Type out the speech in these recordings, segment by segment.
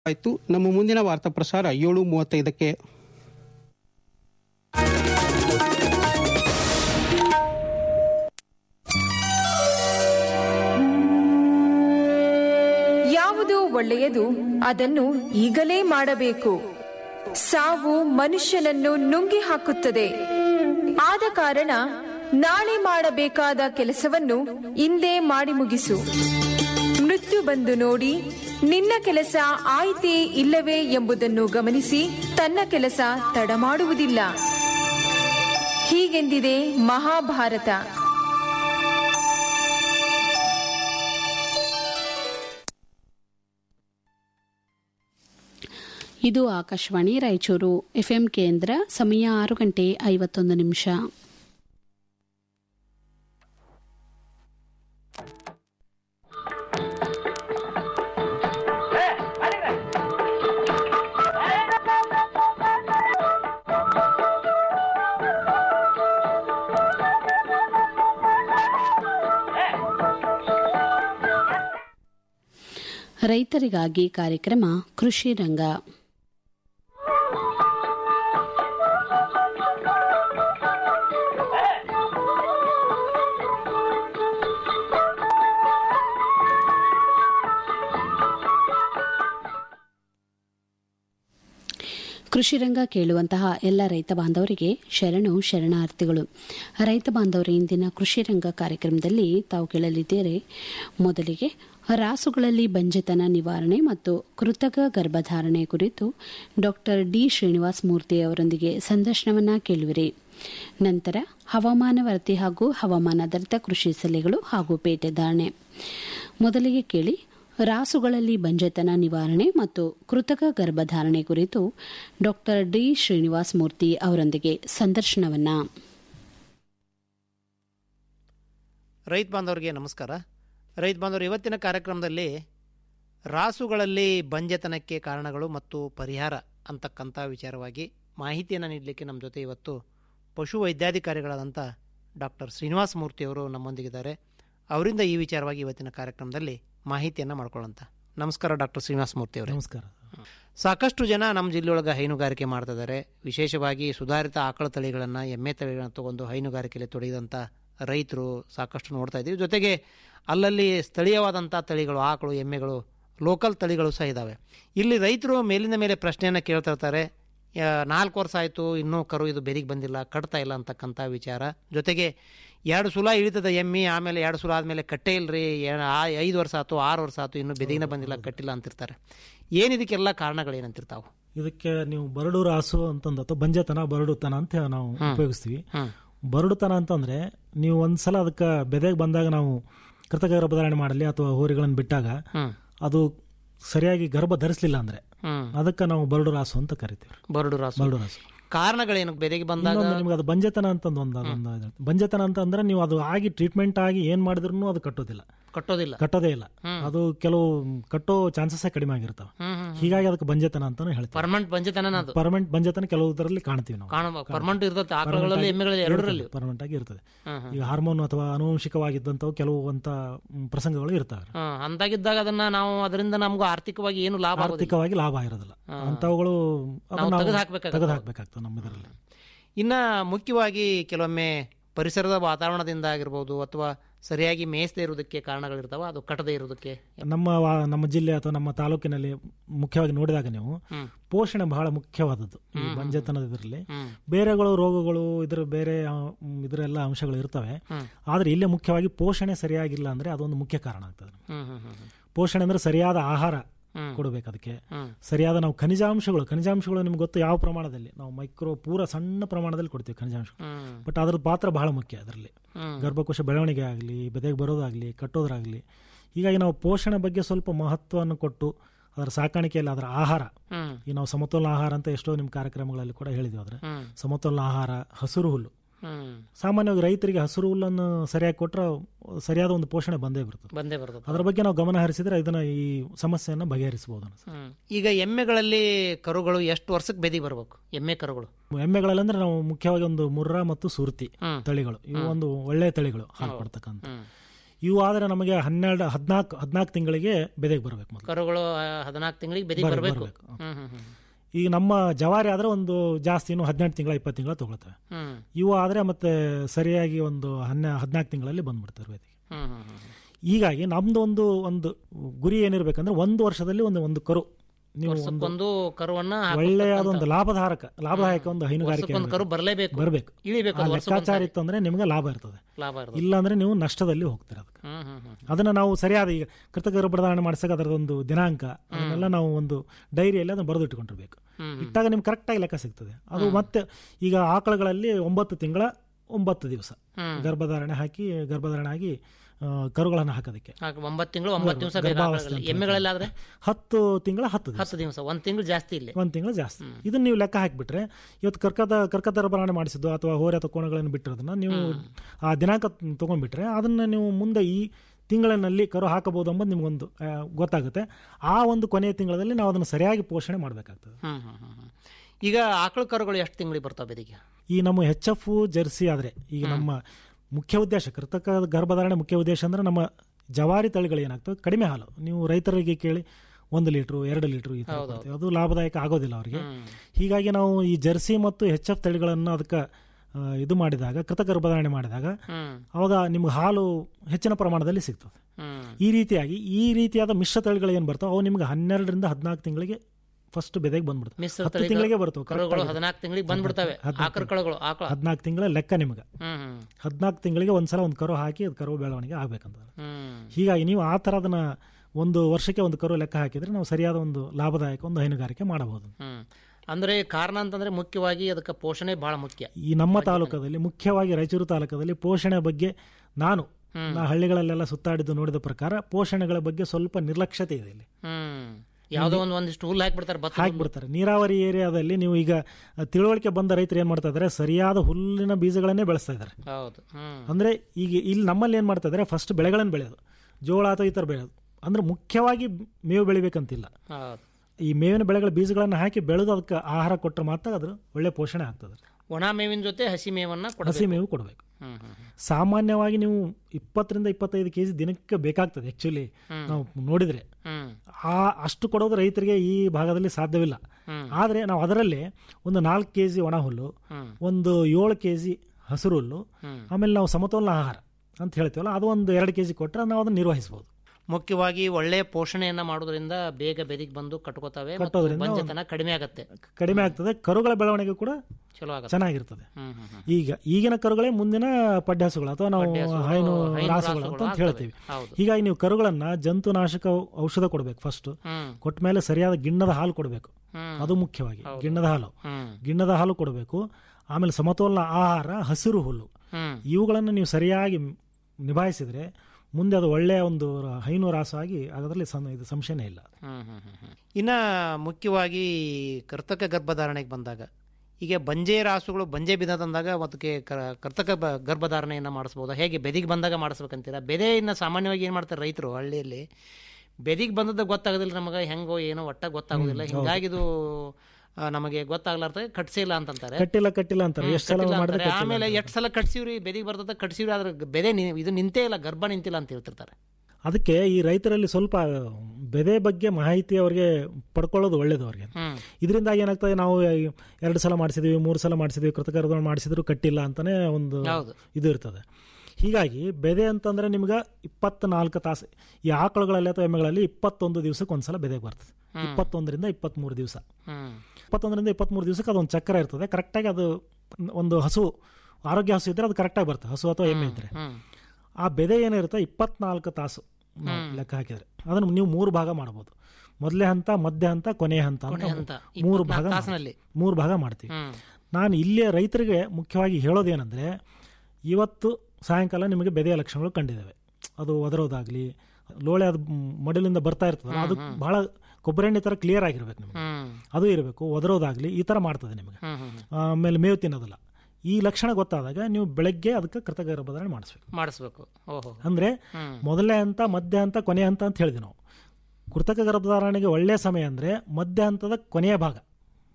ಆಯ್ತು ನಮ್ಮ ಮುಂದಿನ ವಾರ್ತಾ ಪ್ರಸಾರ ಏಳು ಮೂವತ್ತೈದಕ್ಕೆ ಯಾವುದು ಒಳ್ಳೆಯದು ಅದನ್ನು ಈಗಲೇ ಮಾಡಬೇಕು ಸಾವು ಮನುಷ್ಯನನ್ನು ನುಂಗಿ ಹಾಕುತ್ತದೆ ಆದ ಕಾರಣ ನಾಳೆ ಮಾಡಬೇಕಾದ ಕೆಲಸವನ್ನು ಇಂದೇ ಮಾಡಿ ಮುಗಿಸು ಮೃತ್ಯು ಬಂದು ನೋಡಿ ನಿನ್ನ ಕೆಲಸ ಆಯ್ತೇ ಇಲ್ಲವೇ ಎಂಬುದನ್ನು ಗಮನಿಸಿ ತನ್ನ ಕೆಲಸ ತಡ ಮಾಡುವುದಿಲ್ಲ ಹೀಗೆಂದಿದೆ ಮಹಾಭಾರತ ಇದು ಆಕಾಶವಾಣಿ ರಾಯಚೂರು ಎಫ್ಎಂ ಕೇಂದ್ರ ಸಮಯ ಆರು ಗಂಟೆ ಐವತ್ತೊಂದು ನಿಮಿಷ ರೈತರಿಗಾಗಿ ಕಾರ್ಯಕ್ರಮ ಕೃಷಿ ರಂಗ ಕೃಷಿ ರಂಗ ಕೇಳುವಂತಹ ಎಲ್ಲ ರೈತ ಬಾಂಧವರಿಗೆ ಶರಣು ಶರಣಾರ್ಥಿಗಳು ರೈತ ಬಾಂಧವರ ಇಂದಿನ ಕೃಷಿ ರಂಗ ಕಾರ್ಯಕ್ರಮದಲ್ಲಿ ತಾವು ಕೇಳಲಿದ್ದೀರಿ ಮೊದಲಿಗೆ ರಾಸುಗಳಲ್ಲಿ ಬಂಜೆತನ ನಿವಾರಣೆ ಮತ್ತು ಕೃತಕ ಗರ್ಭಧಾರಣೆ ಕುರಿತು ಡಾಕ್ಟರ್ ಡಿ ಶ್ರೀನಿವಾಸ್ ಮೂರ್ತಿ ಅವರೊಂದಿಗೆ ಸಂದರ್ಶನವನ್ನ ಕೇಳುವಿರಿ ನಂತರ ಹವಾಮಾನ ವರದಿ ಹಾಗೂ ಹವಾಮಾನಾಧಾರಿತ ಕೃಷಿ ಸಲಹೆಗಳು ಹಾಗೂ ಪೇಟೆ ಧಾರಣೆ ಮೊದಲಿಗೆ ಕೇಳಿ ರಾಸುಗಳಲ್ಲಿ ಬಂಜೆತನ ನಿವಾರಣೆ ಮತ್ತು ಕೃತಕ ಗರ್ಭಧಾರಣೆ ಕುರಿತು ಡಾಕ್ಟರ್ ಡಿ ಶ್ರೀನಿವಾಸ್ ಮೂರ್ತಿ ಅವರೊಂದಿಗೆ ಸಂದರ್ಶನವನ್ನ ರೈತ ಬಾಂಧವರಿಗೆ ನಮಸ್ಕಾರ ರೈತ ಬಾಂಧವರು ಇವತ್ತಿನ ಕಾರ್ಯಕ್ರಮದಲ್ಲಿ ರಾಸುಗಳಲ್ಲಿ ಬಂಜೆತನಕ್ಕೆ ಕಾರಣಗಳು ಮತ್ತು ಪರಿಹಾರ ಅಂತಕ್ಕಂಥ ವಿಚಾರವಾಗಿ ಮಾಹಿತಿಯನ್ನು ನೀಡಲಿಕ್ಕೆ ನಮ್ಮ ಜೊತೆ ಇವತ್ತು ಪಶು ವೈದ್ಯಾಧಿಕಾರಿಗಳಾದಂಥ ಡಾಕ್ಟರ್ ಶ್ರೀನಿವಾಸ ಮೂರ್ತಿಯವರು ನಮ್ಮೊಂದಿಗಿದ್ದಾರೆ ಅವರಿಂದ ಈ ವಿಚಾರವಾಗಿ ಇವತ್ತಿನ ಕಾರ್ಯಕ್ರಮದಲ್ಲಿ ಮಾಹಿತಿಯನ್ನು ಮಾಡ್ಕೊಳ್ಳೋಂಥ ನಮಸ್ಕಾರ ಡಾಕ್ಟರ್ ಶ್ರೀನಿವಾಸ ಮೂರ್ತಿ ಅವರೇ ನಮಸ್ಕಾರ ಸಾಕಷ್ಟು ಜನ ನಮ್ಮ ಜಿಲ್ಲೆಯೊಳಗೆ ಹೈನುಗಾರಿಕೆ ಮಾಡ್ತಿದ್ದಾರೆ ವಿಶೇಷವಾಗಿ ಸುಧಾರಿತ ಆಕಳ ತಳಿಗಳನ್ನು ಎಮ್ಮೆ ತಳಿಗಳನ್ನು ತಗೊಂಡು ಹೈನುಗಾರಿಕೆಯಲ್ಲಿ ತೊಡಗಿದಂಥ ರೈತರು ಸಾಕಷ್ಟು ನೋಡ್ತಾ ಇದ್ದೀವಿ ಜೊತೆಗೆ ಅಲ್ಲಲ್ಲಿ ಸ್ಥಳೀಯವಾದಂಥ ತಳಿಗಳು ಆಕಳು ಎಮ್ಮೆಗಳು ಲೋಕಲ್ ತಳಿಗಳು ಸಹ ಇದ್ದಾವೆ ಇಲ್ಲಿ ರೈತರು ಮೇಲಿಂದ ಮೇಲೆ ಪ್ರಶ್ನೆಯನ್ನು ಕೇಳ್ತಾ ಇರ್ತಾರೆ ಆ, ನಾಲ್ಕು ವರ್ಷ ಆಯಿತು ಇನ್ನೂ ಕರು ಇದು ಬೆದಿಗೆ ಬಂದಿಲ್ಲ ಕಟ್ತಾ ಇಲ್ಲ ಅಂತಕ್ಕಂಥ ವಿಚಾರ ಜೊತೆಗೆ ಎರಡು ಸುಲ ಇಳಿತದ ಎಮ್ಮಿ ಆಮೇಲೆ ಎರಡು ಸುಲ ಆದಮೇಲೆ ಕಟ್ಟೇ ಇಲ್ರಿ ಏ- ಆ ಐದು ವರ್ಷ ಆಯ್ತು ಆರು ವರ್ಷ ಆಯ್ತು ಇನ್ನೂ ಬೆದಿಗಿನ ಬಂದಿಲ್ಲ ಕಟ್ಟಿಲ್ಲ ಅಂತಿರ್ತಾರೆ ಏನು ಇದಕ್ಕೆಲ್ಲ ಕಾರಣಗಳೇನಂತಿರ್ತಾವೆ ಇದಕ್ಕೆ ನೀವು ಬರಡು ರಾಸು ಅಂತಂದು ಅಥವಾ ಬಂಜೆತನ ಬರಡುತನ ಅಂತ ನಾವು ಉಪಯೋಗಿಸ್ತೀವಿ ಹ್ಮ್. ಬರಡುತನ ಅಂತಂದ್ರೆ ನೀವು ಒಂದ್ಸಲ ಅದಕ್ಕೆ ಬೆದೆಗೆ ಬಂದಾಗ ನಾವು ಕೃತಕ ಗರ್ಭಧಾರಣೆ ಮಾಡಲಿ ಅಥವಾ ಹೋರಿಗಳನ್ನು ಬಿಟ್ಟಾಗ ಹ್ಮ್ ಅದು ಸರಿಯಾಗಿ ಗರ್ಭ ಧರಿಸಲಿಲ್ಲ ಅಂದ್ರೆ ಹ್ಮ್ ಅದಕ್ಕೆ ನಾವು ಬರಡು ರಾಸು ಅಂತ ಕರಿತೀವಿ ಬರಡು ರಾಸು ಬರಡು ರಾಸು ಕಾರಣಗಳೇನು ಬೆದೆಗೆ ಬಂದಾಗ ಇನ್ನೊಂದು ನಿಮ್ಗೆ ಅದು ಬಂಜೆತನ ಅಂತಂದು ಒಂದು ಅದೊಂದು ಇದು. ಬಂಜೆತನ ಅಂತ ಅಂದ್ರೆ ನೀವು ಅದು ಆಗಿ ಟ್ರೀಟ್ಮೆಂಟ್ ಆಗಿ ಏನ್ ಮಾಡಿದ್ರು ಅದು ಕಟ್ಟೋದಿಲ್ಲ ಕಟ್ಟೋದಿಲ್ಲ ಕಟ್ಟೋದೇ ಇಲ್ಲ ಅದು ಕೆಲವು ಕಟ್ಟೋ ಚಾನ್ಸಸ್ ಕಡಿಮೆ ಆಗಿರ್ತಾವೆ ಹ್ಮ್ ಹ್ಮ್ ಹೀಗಾಗಿ ಅದಕ್ಕೆ ಬಂಜೆತನ ಅಂತಾನು ಹೇಳ್ತೀವಿ ಪರ್ಮನೆಂಟ್ ಬಂಜತನ ಅದು ಪರ್ಮನೆಂಟ್ ಬಂಜೆತನ ಕೆಲವುದರಲ್ಲಿ ಕಾಣ್ತೀವಿ ನಾವು ಕಾಣ ಪರ್ಮನೆಂಟ್ ಇರ್ತದೆ ಆಕಳಗಳಲ್ಲಿ ಎಮ್ಮೆಗಳಲ್ಲಿ ಎರಡರಲ್ಲಿ ಪರ್ಮನೆಂಟ್ ಆಗಿ ಇರ್ತದೆ ಹ್ಮ್, ಹ್ಮ್. ಈಗ ಹಾರ್ಮೋನ್ ಅಥವಾ ಆನುವಂಶಿಕವಾಗಿದ್ದಂಥವು ಕೆಲವು ಅಂತ ಮ್, ಪ್ರಸಂಗಗಳು ಇರ್ತವೆ ಹ್ಮ್ ಅಂತಾಗಿದ್ದಾಗ ಅದನ್ನ ನಾವು ಅದರಿಂದ ನಮ್ಗೂ ಆರ್ಥಿಕವಾಗಿ ಏನು ಲಾಭ ಆಗೋದಿಲ್ಲ ಆರ್ಥಿಕವಾಗಿ ಲಾಭ ಇರೋದಿಲ್ಲ ಅಂತವುಗಳು ನಾವು ತೆಗೆದು ಹಾಕ್ಬೇಕಾಗತ್ತೆ. ತೆಗೆದು ಹಾಕ್ಬೇಕಾಗ್ತದೆ ನಮ್ಮ ಇದರಲ್ಲಿ ಇನ್ನ ಮುಖ್ಯವಾಗಿ ಕೆಲವೊಮ್ಮೆ ಪರಿಸರದ ವಾತಾವರಣದಿಂದ ಆಗಿರ್ಬೋದು ಅಥವಾ ಸರಿಯಾಗಿ ಮೇಯಿಸದೇ ಇರೋದಕ್ಕೆ ಕಾರಣಗಳಿರ್ತಾವ ಅದು ಕಟ್ಟದೇ ಇರೋದಕ್ಕೆ ನಮ್ಮ ವಾ- ನಮ್ಮ ಜಿಲ್ಲೆ ಅಥವಾ ನಮ್ಮ ತಾಲೂಕಿನಲ್ಲಿ ಮುಖ್ಯವಾಗಿ ನೋಡಿದಾಗ ನೀವು ಹ್ಮ್. ಪೋಷಣೆ ಬಹಳ ಮುಖ್ಯವಾದದ್ದು ಈ ಬಂಜೆತನದ ಇದರಲ್ಲಿ ಹ್ಮ್. ಬೇರೆಗಳು ರೋಗಗಳು ಇದ್ರ ಬೇರೆ ಆ, ಮ್, ಇದರೆಲ್ಲ ಅಂಶಗಳು ಇರ್ತವೆ ಹ್ಮ್. ಆದ್ರೆ ಇಲ್ಲೇ ಮುಖ್ಯವಾಗಿ ಪೋಷಣೆ ಸರಿಯಾಗಿಲ್ಲ ಅಂದ್ರೆ ಅದೊಂದು ಮುಖ್ಯ ಕಾರಣ ಆಗ್ತದೆ ಹ್ಮ್ ಹ್ಮ್ ಹ್ಮ್ ಪೋಷಣೆ ಅಂದ್ರೆ ಸರಿಯಾದ ಆಹಾರ ಹ್ಮ್. ಕೊಡಬೇಕು ಅದಕ್ಕೆ ಹ್ಮ್. ಸರಿಯಾದ ನಾವು ಖನಿಜಾಂಶಗಳು ಖನಿಜಾಂಶಗಳು ನಿಮ್ಗೆ ಗೊತ್ತು ಯಾವ ಪ್ರಮಾಣದಲ್ಲಿ ನಾವು ಮೈಕ್ರೋ ಪೂರ ಸಣ್ಣ ಪ್ರಮಾಣದಲ್ಲಿ ಕೊಡ್ತೀವಿ ಖನಿಜಾಂಶಗಳು ಹ್ಮ್ ಬಟ್ ಅದ್ರ ಪಾತ್ರ ಬಹಳ ಮುಖ್ಯ ಅದರಲ್ಲಿ ಹ್ಮ್. ಗರ್ಭಕೋಶ ಬೆಳವಣಿಗೆ ಆಗಲಿ ಬೆದೆಗೆ ಬರೋದಾಗಲಿ ಕಟ್ಟೋದ್ರಾಗಲಿ ಹೀಗಾಗಿ ನಾವು ಪೋಷಣೆ ಬಗ್ಗೆ ಸ್ವಲ್ಪ ಮಹತ್ವವನ್ನು ಕೊಟ್ಟು ಅದರ ಸಾಕಾಣಿಕೆಯಲ್ಲಿ ಅದರ ಆಹಾರ ಹ್ಮ್ ಈ ನಾವು ಸಮತೋಲನ ಆಹಾರ ಅಂತ ಎಷ್ಟೋ ನಿಮ್ಮ ಕಾರ್ಯಕ್ರಮಗಳಲ್ಲಿ ಕೂಡ ಹೇಳಿದ್ವಿ ಆದ್ರೆ ಹ್ಮ್ ಸಮತೋಲನ ಆಹಾರ ಹಸಿರು ಹುಲ್ಲು ಹ್ಮ್ ಸಾಮಾನ್ಯವಾಗಿ ರೈತರಿಗೆ ಹಸಿರು ಹುಲ್ಲನ್ನು ಸರಿಯಾಗಿ ಕೊಟ್ಟರೆ ಸರಿಯಾದ ಒಂದು ಪೋಷಣೆ ಬಂದೇ ಬರ್ತದೆ ಬಂದೇ ಬರ್ತದೆ ಅದರ ಬಗ್ಗೆ ನಾವು ಗಮನ ಹರಿಸಿದ್ರೆ ಇದನ್ನ ಈ ಸಮಸ್ಯೆಯನ್ನು ಬಗೆಹರಿಸಬಹುದು ಅನ್ಸುತ್ತೆ ಹ್ಮ್ ಈಗ ಎಮ್ಮೆಗಳಲ್ಲಿ ಕರುಗಳು ಎಷ್ಟು ವರ್ಷಕ್ಕೆ ಬೆದಿ ಬರ್ಬೇಕು ಎಮ್ಮೆ ಕರುಗಳು ಎಮ್ಮೆಗಳಲ್ಲಿ ಅಂದ್ರೆ ನಾವು ಮುಖ್ಯವಾಗಿ ಒಂದು ಮುರ್ರಾ ಮತ್ತು ಸುರ್ತಿ ಹ್ಮ್. ತಳಿಗಳು ಇವು ಒಂದು ಒಳ್ಳೆಯ ತಳಿಗಳು ಹಾಲು ಕೊಡ್ತಕ್ಕಂಥ ಹ್ಮ್ ಇವು ಆದರೆ ನಮಗೆ ಹನ್ನೆರಡು ಹದಿನಾಲ್ಕು ಹದಿನಾಲ್ಕು ತಿಂಗಳಿಗೆ ಬೆದೆಗೆ ಬರಬೇಕು ಮೊದಲು ಕರುಗಳು ಹದಿನಾಲ್ಕು ತಿಂಗಳಿಗೆ ಬೆದಿಗೆ ಬರ್- ಬರಬೇಕು ಬರ್ಬೇಕು. ಹ್ಮ್ ಹ್ಮ್ ಹ್ಮ್ ಈಗ ನಮ್ಮ ಜವಾರಿ ಆದರೆ ಒಂದು ಜಾಸ್ತಿ ಇನ್ನು ಹದಿನೆಂಟು ತಿಂಗಳ ಇಪ್ಪತ್ತು ತಿಂಗಳ ತಗೊಳ್ತವೆ ಹ್ಮ್ ಇವು ಆದರೆ ಮತ್ತೆ ಸರಿಯಾಗಿ ಒಂದು ಹನ್ನೆ ಹದಿನಾಲ್ಕು ತಿಂಗಳಲ್ಲಿ ಬಂದ್ಬಿಡ್ತಾರೆ ಬೆದೆಗೆ ಹ್ಮ್ ಹ್ಮ್ ಹ್ಮ್ ಹೀಗಾಗಿ ನಮ್ದು ಒಂದು ಒಂದು ಗುರಿ ಏನಿರ್ಬೇಕಂದ್ರೆ ಒಂದು ವರ್ಷದಲ್ಲಿ ಒಂದು ಒಂದು ಕರು ನೀವು ಒಂದು ವರ್ಷಕ್ಕೊಂದು ಕರುವನ್ನ ಒಳ್ಳೆಯಾದ ಒಂದು ಲಾಭದಾರಕ ಲಾಭದಾಯಕ ಒಂದು ಹೈನುಗಾರಿಕೆ ಒಂದು ಕರು ಬರಲೇಬೇಕು ಬರಬೇಕು ಇಳಿಬೇಕು ಆ ಅದು ಲೆಕ್ಕಾಚಾರ ವರ್ಷಕ್ಕೊಂದ್ಸಾರಿ. ಇತ್ತು ಅಂದ್ರೆ ನಿಮಗೆ ಲಾಭ ಇರ್ತದೆ ಲಾಭ ಇರ್ತದೆ ಇಲ್ಲಾಂದ್ರೆ ನೀವು ನಷ್ಟದಲ್ಲಿ ಹೋಗ್ತೀರ ಅದಕ್ಕೆ ಹ್ಮ್ ಹ್ಮ್ ಹ್ಮ್ ಅದನ್ನ ನಾವು ಸರಿಯಾದ ಈಗ ಕೃತಕ ಗರ್ಭಧಾರಣೆ ಮಾಡಿಸಾಗ ಅದರ ಒಂದು ದಿನಾಂಕ ಅದನ್ನೆಲ್ಲ ನಾವು ಒಂದು ಡೈರಿಯಲ್ಲಿ ಅದನ್ನು ಬರೆದು ಇಟ್ಕೊಂಡಿರ್ಬೇಕು ಹ್ಮ್ ಹ್ಮ್. ಇಟ್ಟಾಗ ನಿಮ್ಗೆ ಕರೆಕ್ಟಾಗಿ ಲೆಕ್ಕ ಸಿಗ್ತದೆ ಅದು ಮತ್ತೆ ಈಗ ಆಕಳುಗಳಲ್ಲಿ ಒಂಬತ್ತು ತಿಂಗಳ ಒಂಬತ್ತು ದಿವಸ ಹ್ಮ್. ಗರ್ಭಧಾರಣೆ ಹಾಕಿ ಗರ್ಭಧಾರಣೆ ಆಗಿ ಆ, ಕರುಗಳನ್ನು ಹಾಕೋದಕ್ಕೆ ಹಾಗೆ ಒಂಬತ್ತು ತಿಂಗಳು ಒಂಬತ್ತು ದಿವಸ ಗರ್ಭಾವಸ್ಥೆ ಬೇಕಾಗಲ್ಲ ಅಂತ ಎಮ್ಮೆಗಳಲ್ಲಿ ಆದ್ರೆ ಹತ್ತು ತಿಂಗಳ ಹತ್ತು ದಿವಸ ಹತ್ತು ದಿವಸ ಒಂದ್ ತಿಂಗಳು ಜಾಸ್ತಿ ಇಲ್ಲಿ ಒಂದು ತಿಂಗಳು ಜಾಸ್ತಿ ಇದನ್ನ ನೀವು ಲೆಕ್ಕ ಹಾಕಿಬಿಟ್ರೆ ಇವತ್ತು ಕರ್ಕದ ಕರ್ಕದ ಗರ್ಭಧಾರಣೆ ಮಾಡಿಸಿದ್ದು ಅಥವಾ ಹೋರೆ ಅಥವಾ ಕೋಣಗಳನ್ನು ಬಿಟ್ಟಿರೋದನ್ನ ನೀವು ಆ ದಿನಾಂಕ ತೊಗೊಂಡ್ಬಿಟ್ರೆ ಅದನ್ನ ನೀವು ಮುಂದೆ ಈ ತಿಂಗಳಿನಲ್ಲಿ ಕರು ಹಾಕಬಹುದು ಎಂಬುದು ನಿಮಗೊಂದು ಆ, ಗೊತ್ತಾಗುತ್ತೆ ಆ ಒಂದು ಕೊನೆಯ ತಿಂಗಳಲ್ಲಿ ನಾವು ಅದನ್ನು ಸರಿಯಾಗಿ ಪೋಷಣೆ ಮಾಡಬೇಕಾಗ್ತದೆ ಹ್ಮ್ ಹ್ಮ್ ಹ್ಮ್ ಹ್ಮ್. ಈಗ ಆಕಳು ಕರುಗಳು ಎಷ್ಟು ತಿಂಗಳಿಗೆ ಬರ್ತಾವೆ ಬೆದಿಗೆ ಈ ನಮ್ಮ ಹೆಚ್ ಎಫ್ ಜರ್ಸಿ ಆದರೆ ಈಗ ನಮ್ಮ ಮುಖ್ಯ ಉದ್ದೇಶ ಕೃತಕ ಗರ್ಭಧಾರಣೆ ಮುಖ್ಯ ಉದ್ದೇಶ ಅಂದ್ರೆ ನಮ್ಮ ಜವಾರಿ ತಳಿಗಳು ಏನಾಗ್ತವೆ ಕಡಿಮೆ ಹಾಲು ನೀವು ರೈತರಿಗೆ ಕೇಳಿ ಒಂದು ಲೀಟ್ರು ಎರಡು ಲೀಟ್ರು ಈ ಥರ ಕೊಡ್ತೀವಿ ಅದು ಲಾಭದಾಯಕ ಆಗೋದಿಲ್ಲ ಅವರಿಗೆ ಹೀಗಾಗಿ ನಾವು ಈ ಜರ್ಸಿ ಮತ್ತು ಹೆಚ್ ಎಫ್ ತಳಿಗಳನ್ನು ಅದಕ್ಕೆ ಆ, ಇದು ಮಾಡಿದಾಗ ಕೃತಕ ಗರ್ಭಧಾರಣೆ ಮಾಡಿದಾಗ ಹ್ಮ್ ಅವಾಗ ನಿಮ್ಗೆ ಹಾಲು ಹೆಚ್ಚಿನ ಪ್ರಮಾಣದಲ್ಲಿ ಸಿಗ್ತದೆ ಹ್ಮ್ ಈ ರೀತಿಯಾಗಿ ಈ ರೀತಿಯಾದ ಮಿಶ್ರ ತಳಿಗಳು ಏನು ಬರ್ತಾವೆ ಅವು ನಿಮ್ಗೆ ಹನ್ನೆರಡರಿಂದ ಹದಿನಾಲ್ಕು ತಿಂಗಳಿಗೆ ಫಸ್ಟ್ ಬೆದೆಗೆ ಬಂದ್ಬಿಡ್ತವೆ ಮಿಶ್ರ ಹತ್ತು ತಳಿಗಳು- ತಿಂಗಳಿಗೆ ಬರ್ತವೆ ಕರುಗಳು ಹದಿನಾಲ್ಕು ತಿಂಗಳಿಗೆ ಬಂದ್ಬಿಡ್ತವೆ ಆಕಳ ಕರುಗಳು ಆಕಳ ಹದಿನಾಲ್ಕು ತಿಂಗಳ ಲೆಕ್ಕ ನಿಮ್ಗೆ ಹ್ಮ್ ಹ್ಮ್ ಹದಿನಾಲ್ಕು ತಿಂಗಳಿಗೆ ಒಂದ್ಸಲ ಒಂದು ಕರು ಹಾಕಿ ಅದು ಕರು ಬೆಳವಣಿಗೆ ಆಗ್ಬೇಕಂತ ಹ್ಮ್ ಹೀಗಾಗಿ ನೀವು ಆ ಥರ ಅದನ್ನ ಒಂದು ವರ್ಷಕ್ಕೆ ಒಂದು ಕರು ಲೆಕ್ಕ ಹಾಕಿದ್ರೆ ನಾವು ಸರಿಯಾದ ಒಂದು ಲಾಭದಾಯಕ ಒಂದು ಹೈನುಗಾರಿಕೆ ಮಾಡಬಹುದು ಹ್ಮ್ ಅಂದ್ರೆ ಕಾರಣ ಅಂತಂದ್ರೆ ಮುಖ್ಯವಾಗಿ ಅದಕ್ಕೆ ಪೋಷಣೆ ಬಹಳ ಮುಖ್ಯ ಈ ನಮ್ಮ ತಾಲೂಕದಲ್ಲಿ ಮುಖ್ಯವಾಗಿ ರಾಯಚೂರು ತಾಲೂಕದಲ್ಲಿ ಪೋಷಣೆ ಬಗ್ಗೆ ನಾನು ನಾ ಹಳ್ಳಿಗಳಲ್ಲೆಲ್ಲ ಸುತ್ತಾಡಿದ್ದು ನೋಡಿದ ಪ್ರಕಾರ ಪೋಷಣೆಗಳ ಬಗ್ಗೆ ಸ್ವಲ್ಪ ನಿರ್ಲಕ್ಷ್ಯತೆ ಇದೆ ಇಲ್ಲಿ ಹ್ಮ್ ಯಾವ್ದೋ ಒಂದು ಒಂದಿಷ್ಟು ಹುಲ್ಲು ಹಾಕ್ಬಿಡ್ತಾರೆ ಭತ್ತ ಹಾಕ್ಬಿಡ್ತಾರೆ ನೀರಾವರಿ ಏರಿಯಾದಲ್ಲಿ ನೀವು ಈಗ ಅಹ್, ತಿಳುವಳಿಕೆ ಬಂದ ರೈತರು ಏನ್ ಮಾಡ್ತಾ ಇದ್ದಾರೆ ಸರಿಯಾದ ಹುಲ್ಲಿನ ಬೀಜಗಳನ್ನೇ ಬೆಳೆಸ್ತಾ ಇದ್ದಾರೆ ಹೌದು ಹ್ಮ್ ಅಂದ್ರೆ ಈಗ ಇಲ್ಲಿ ನಮ್ಮಲ್ಲಿ ಏನ್ ಮಾಡ್ತಾ ಇದ್ದಾರೆ ಫಸ್ಟ್ ಬೆಳೆಗಳನ್ನು ಬೆಳೆಯೋದು ಜೋಳ ಅಥವಾ ಈ ಥರ ಬೆಳೆಯೋದು ಅಂದ್ರೆ ಮುಖ್ಯವಾಗಿ ಮೇವು ಬೆಳಿಬೇಕಂತಿಲ್ಲ ಹೌದು ಈ ಮೇವಿನ ಬೆಳೆಗಳ ಬೀಜಗಳನ್ನು ಹಾಕಿ ಬೆಳೆದು ಅದಕ್ಕೆ ಆಹಾರ ಕೊಟ್ಟರೆ ಮಾತ್ರ ಅದ್ರ ಒಳ್ಳೆ ಪೋಷಣೆ ಆಗ್ತದೆ ಒಣ ಮೇವಿನ ಜೊತೆ ಹಸಿ ಮೇವನ್ನ ಹಸಿ ಕೊಡಬೇಕು ಮೇವು ಕೊಡಬೇಕು ಹ್ಮ್ ಹ್ಮ್ ಹ್ಮ್. ಸಾಮಾನ್ಯವಾಗಿ ನೀವು ಇಪ್ಪತ್ತರಿಂದ ಇಪ್ಪತ್ತೈದು ಕೆ ಜಿ ದಿನಕ್ಕೆ ಬೇಕಾಗ್ತದೆ ಆ್ಯಕ್ಚುಲಿ ನಾವು ನೋಡಿದ್ರೆ ಹ್ಮ್ ಆ ಅಷ್ಟು ಕೊಡೋದು ರೈತರಿಗೆ ಈ ಭಾಗದಲ್ಲಿ ಸಾಧ್ಯವಿಲ್ಲ ಹ್ಮ್. ಆದರೆ ನಾವು ಅದರಲ್ಲಿ ಒಂದು ನಾಲ್ಕು ಕೆ ಜಿ ಒಣ ಹುಲ್ಲು ಹ್ಮ್. ಒಂದು ಏಳು ಕೆ ಜಿ ಹಸಿರು ಹುಲ್ಲು ಹ್ಮ್. ಆಮೇಲೆ ನಾವು ಸಮತೋಲನ ಆಹಾರ ಅಂತ ಹೇಳ್ತೀವಲ್ಲ ಅದು ಒಂದು ಎರಡು ಕೆ ಜಿ ಕೊಟ್ಟರೆ ನಾವು ಅದನ್ನು ನಿರ್ವಹಿಸ್ಬೋದು ಮುಖ್ಯವಾಗಿ ಒಳ್ಳೆ ಪೋಷಣೆಯನ್ನ ಮಾಡೋದ್ರಿಂದ ಬೇಗ ಬೆದಿಗೆ ಬಂದು ಕಟ್ಕೋತಾವೆ ಮತ್ತು ಕಟ್ಟೋದ್ರಿಂದ ಬಂಜತನ ಕಡಿಮೆ ಆಗತ್ತೆ ಕಡಿಮೆ ಆಗ್ತದೆ ಕರುಗಳ ಬೆಳವಣಿಗೆ ಕೂಡ ಚಲೋ ಆಗತ್ತೆ ಚೆನ್ನಾಗಿರ್ತದೆ ಹ್ಮ್ ಹ್ಮ್ ಹ್ಮ್. ಈಗ ಈಗಿನ ಕರುಗಳೇ ಮುಂದಿನ ಪಡ್ಯಾಸುಗಳು ಅಥವಾ ನಾವು ಪಡ್ಯಾಸುಗಳು, ಹೈನು ಹೈನು ರಾಸುಗಳು ರಾಸುಗಳು ಅಂತ ಹೇಳ್ತೀವಿ ಹೌದು. ಹೀಗಾಗಿ ನೀವು ಕರುಗಳನ್ನ ಜಂತುನಾಶಕ ಔಷಧ ಕೊಡಬೇಕು ಫಸ್ಟ್ ಹ್ಮ್ ಕೊಟ್ಟ ಮೇಲೆ ಸರಿಯಾದ ಗಿಣ್ಣದ ಹಾಲು ಕೊಡಬೇಕು ಹ್ಮ್. ಅದು ಮುಖ್ಯವಾಗಿ ಗಿಣ್ಣದ ಹಾಲು ಹ್ಮ್ ಗಿಣ್ಣದ ಹಾಲು ಕೊಡಬೇಕು ಆಮೇಲೆ ಸಮತೋಲನ ಆಹಾರ ಹಸಿರು ಹುಲ್ಲು ಹ್ಮ್ ಇವುಗಳನ್ನು ನೀವು ಸರಿಯಾಗಿ ನಿಭಾಯಿಸಿದ್ರೆ ಮುಂದೆ ಅದು ಒಳ್ಳೆಯ ಒಂದು ಹೈನು ರಾಸು ಆಗಿ ಅದರಲ್ಲಿ ಸಂ ಇದು ಸಂಶಯನೇ ಇಲ್ಲ ಹ್ಮ್ ಹ್ಮ್ ಹ್ಮ್ ಹ್ಮ್. ಇನ್ನ ಮುಖ್ಯವಾಗಿ ಕರ್ತಕ ಗರ್ಭಧಾರಣೆಗೆ ಬಂದಾಗ ಈಗ ಬಂಜೆ ರಾಸುಗಳು ಬಂಜೆ ಬಿದ್ದದಂದಾಗ ಅದಕ್ಕೆ ಕರ- ಕರ್ತಕ ಬ- ಗರ್ಭಧಾರಣೆಯನ್ನ ಮಾಡಿಸ್ಬೋದಾ ಹೇಗೆ ಬೆದಿಗೆ ಬಂದಾಗ ಮಾಡಿಸ್ಬೇಕಂತೀರಾ ಬೆದೆಯನ್ನ ಸಾಮಾನ್ಯವಾಗಿ ಏನು ಮಾಡ್ತಾರೆ ರೈತರು ಹಳ್ಳಿಯಲ್ಲಿ ಬೆದಿಗೆ ಬಂದದ್ದು ಗೊತ್ತಾಗೋದಿಲ್ಲ ನಮಗೆ ಹೆಂಗೋ ಏನೋ ಒಟ್ಟ ಗೊತ್ತಾಗೋದಿಲ್ಲ ಹಿಂಗಾಗಿ ಇದು ಆ, ನಮಗೆ ಗೊತ್ತಾಗ್ಲಾರ್ದಾಗ ಕಟ್ಸಿಲ್ಲ ಅಂತಂತಾರೆ ಕಟ್ಟಿಲ್ಲ ಕಟ್ಟಿಲ್ಲ ಅಂತಾರೆ ಎಷ್ಟು ಸಲ ಕಟ್ಟಿಲ್ಲ ಮಾಡಿದ್ರೆ ಅಂತಾರೆ. ಆಮೇಲೆ ಎಷ್ಟು ಸಲ ಕಟ್ಸಿವ್ರಿ ಬೆದಿಗೆ ಬರ್ತದ ಕಟ್ಸಿವ್ರಿ ಆದ್ರೆ ಬೆದೆ ನಿ- ಇದು ನಿಂತೇ ಇಲ್ಲ ಗರ್ಭ ನಿಂತಿಲ್ಲ ಅಂತ ಹೇಳ್ತಿರ್ತಾರೆ ಅದಕ್ಕೆ ಈ ರೈತರಲ್ಲಿ ಸ್ವಲ್ಪ ಬೆದೆ ಬಗ್ಗೆ ಮಾಹಿತಿ ಅವರಿಗೆ ಪಡ್ಕೊಳ್ಳೋದು ಒಳ್ಳೇದು ಅವ್ರಿಗೆ ಹ್ಮ್ ಇದರಿಂದ ಏನಾಗ್ತದೆ ನಾವು ಎರಡು ಸಲ ಮಾಡಿಸಿದ್ವಿ ಮೂರು ಸಲ ಮಾಡಿಸಿದ್ವಿ ಕೃತಕ ಗರ್ಭಧಾರಣೆ ಮಾಡಿಸಿದ್ರು ಕಟ್ಟಿಲ್ಲ ಅಂತಾನೆ ಒಂದು ಹೌದು. ಇದು ಇರ್ತದೆ ಹೀಗಾಗಿ ಬೆದೆ ಅಂತಂದ್ರೆ ನಿಮ್ಗೆ ಇಪ್ಪತ್ನಾಲ್ಕು ತಾಸು ಈ ಆಕಳುಗಳಲ್ಲಿ ಅಥವಾ ಎಮ್ಮೆಗಳಲ್ಲಿ ಇಪ್ಪತ್ತೊಂದು ದಿವಸಕ್ಕೆ ಒಂದ್ಸಲ ಬೆದೆಗೆ ಬರ್ತದೆ ಇಪ್ಪತ್ತೊಂದರಿಂದ ಇಪ್ಪತ್ತ್ಮೂರು ದಿವಸ ಹ್ಮ್ ಇಪ್ಪತ್ತೊಂದರಿಂದ ಇಪ್ಪತ್ತ್ಮೂರು ದಿವಸಕ್ಕೆ ಅದೊಂದು ಚಕ್ರ ಇರ್ತದೆ ಕರೆಕ್ಟಾಗಿ ಅದು ಒಂದು ಹಸು ಆರೋಗ್ಯ ಹಸು ಇದ್ದರೆ ಅದು ಕರೆಕ್ಟಾಗಿ ಬರ್ತದೆ ಹಸು ಅಥವಾ ಎಮ್ಮೆ ಇದ್ದರೆ ಹ್ಮ್ ಆ ಬೆದೆ ಏನಿರುತ್ತೆ ಇಪ್ಪತ್ನಾಲ್ಕು ತಾಸು ನಾವು ಲೆಕ್ಕ ಹಾಕಿದ್ರೆ ಅದನ್ನು ನೀವು ಮೂರು ಭಾಗ ಮಾಡ್ಬೋದು ಮೊದಲೇ ಹಂತ ಮಧ್ಯ ಹಂತ ಕೊನೆಯ ಹಂತ ಅಂತ ಹಂತ. ಮೂರು ಭಾಗ ಇಪ್ಪತ್ನಾಲ್ಕು ಮಾಡ್ತೀವಿ. ತಾಸಿನಲ್ಲಿ. ಮೂರು ಭಾಗ ಮಾಡ್ತೀವಿ ಹ್ಮ್ ನಾನು ಇಲ್ಲಿಯ ರೈತರಿಗೆ ಮುಖ್ಯವಾಗಿ ಹೇಳೋದೇನೆಂದರೆ ಇವತ್ತು ಸಾಯಂಕಾಲ ನಿಮಗೆ ಬೆದೆಯ ಲಕ್ಷಣಗಳು ಕಂಡಿದ್ದಾವೆ ಅದು ಒದರೋದಾಗಲಿ ಲೋಳೆ ಅದು ಮಡಿಲಿಂದ ಬರ್ತಾ ಇರ್ತದೆ ಅದು ಬಹಳ ಕೊಬ್ಬರಿ ಎಣ್ಣೆ ಥರ ಕ್ಲಿಯರ್ ಆಗಿರ್ಬೇಕು ನಿಮಗೆ ಹ್ಮ್ ಅದು ಇರಬೇಕು ಒದರೋದಾಗಲಿ ಈ ಥರ ಮಾಡ್ತದೆ ನಿಮಗೆ ಹ್ಮ್ ಹ್ಮ್ ಹ್ಮ್. ಆಮೇಲೆ ಮೇವು ತಿನ್ನೋದಿಲ್ಲ ಈ ಲಕ್ಷಣ ಗೊತ್ತಾದಾಗ ನೀವು ಬೆಳಗ್ಗೆ ಅದಕ್ಕೆ ಕೃತಕ ಗರ್ಭಧಾರಣೆ ಮಾಡಿಸ್ಬೇಕು ಮಾಡಿಸ್ಬೇಕು ಓಹೋ ಅಂದ್ರೆ ಹ್ಮ್. ಮೊದಲನೇ ಹಂತ ಮಧ್ಯ ಹಂತ ಕೊನೆಯ ಹಂತ ಅಂತ ಹೇಳಿದ್ವಿ ನಾವು ಕೃತಕ ಗರ್ಭಧಾರಣೆಗೆ ಒಳ್ಳೆಯ ಸಮಯ ಅಂದ್ರೆ ಮಧ್ಯ ಹಂತದ ಕೊನೆಯ ಭಾಗ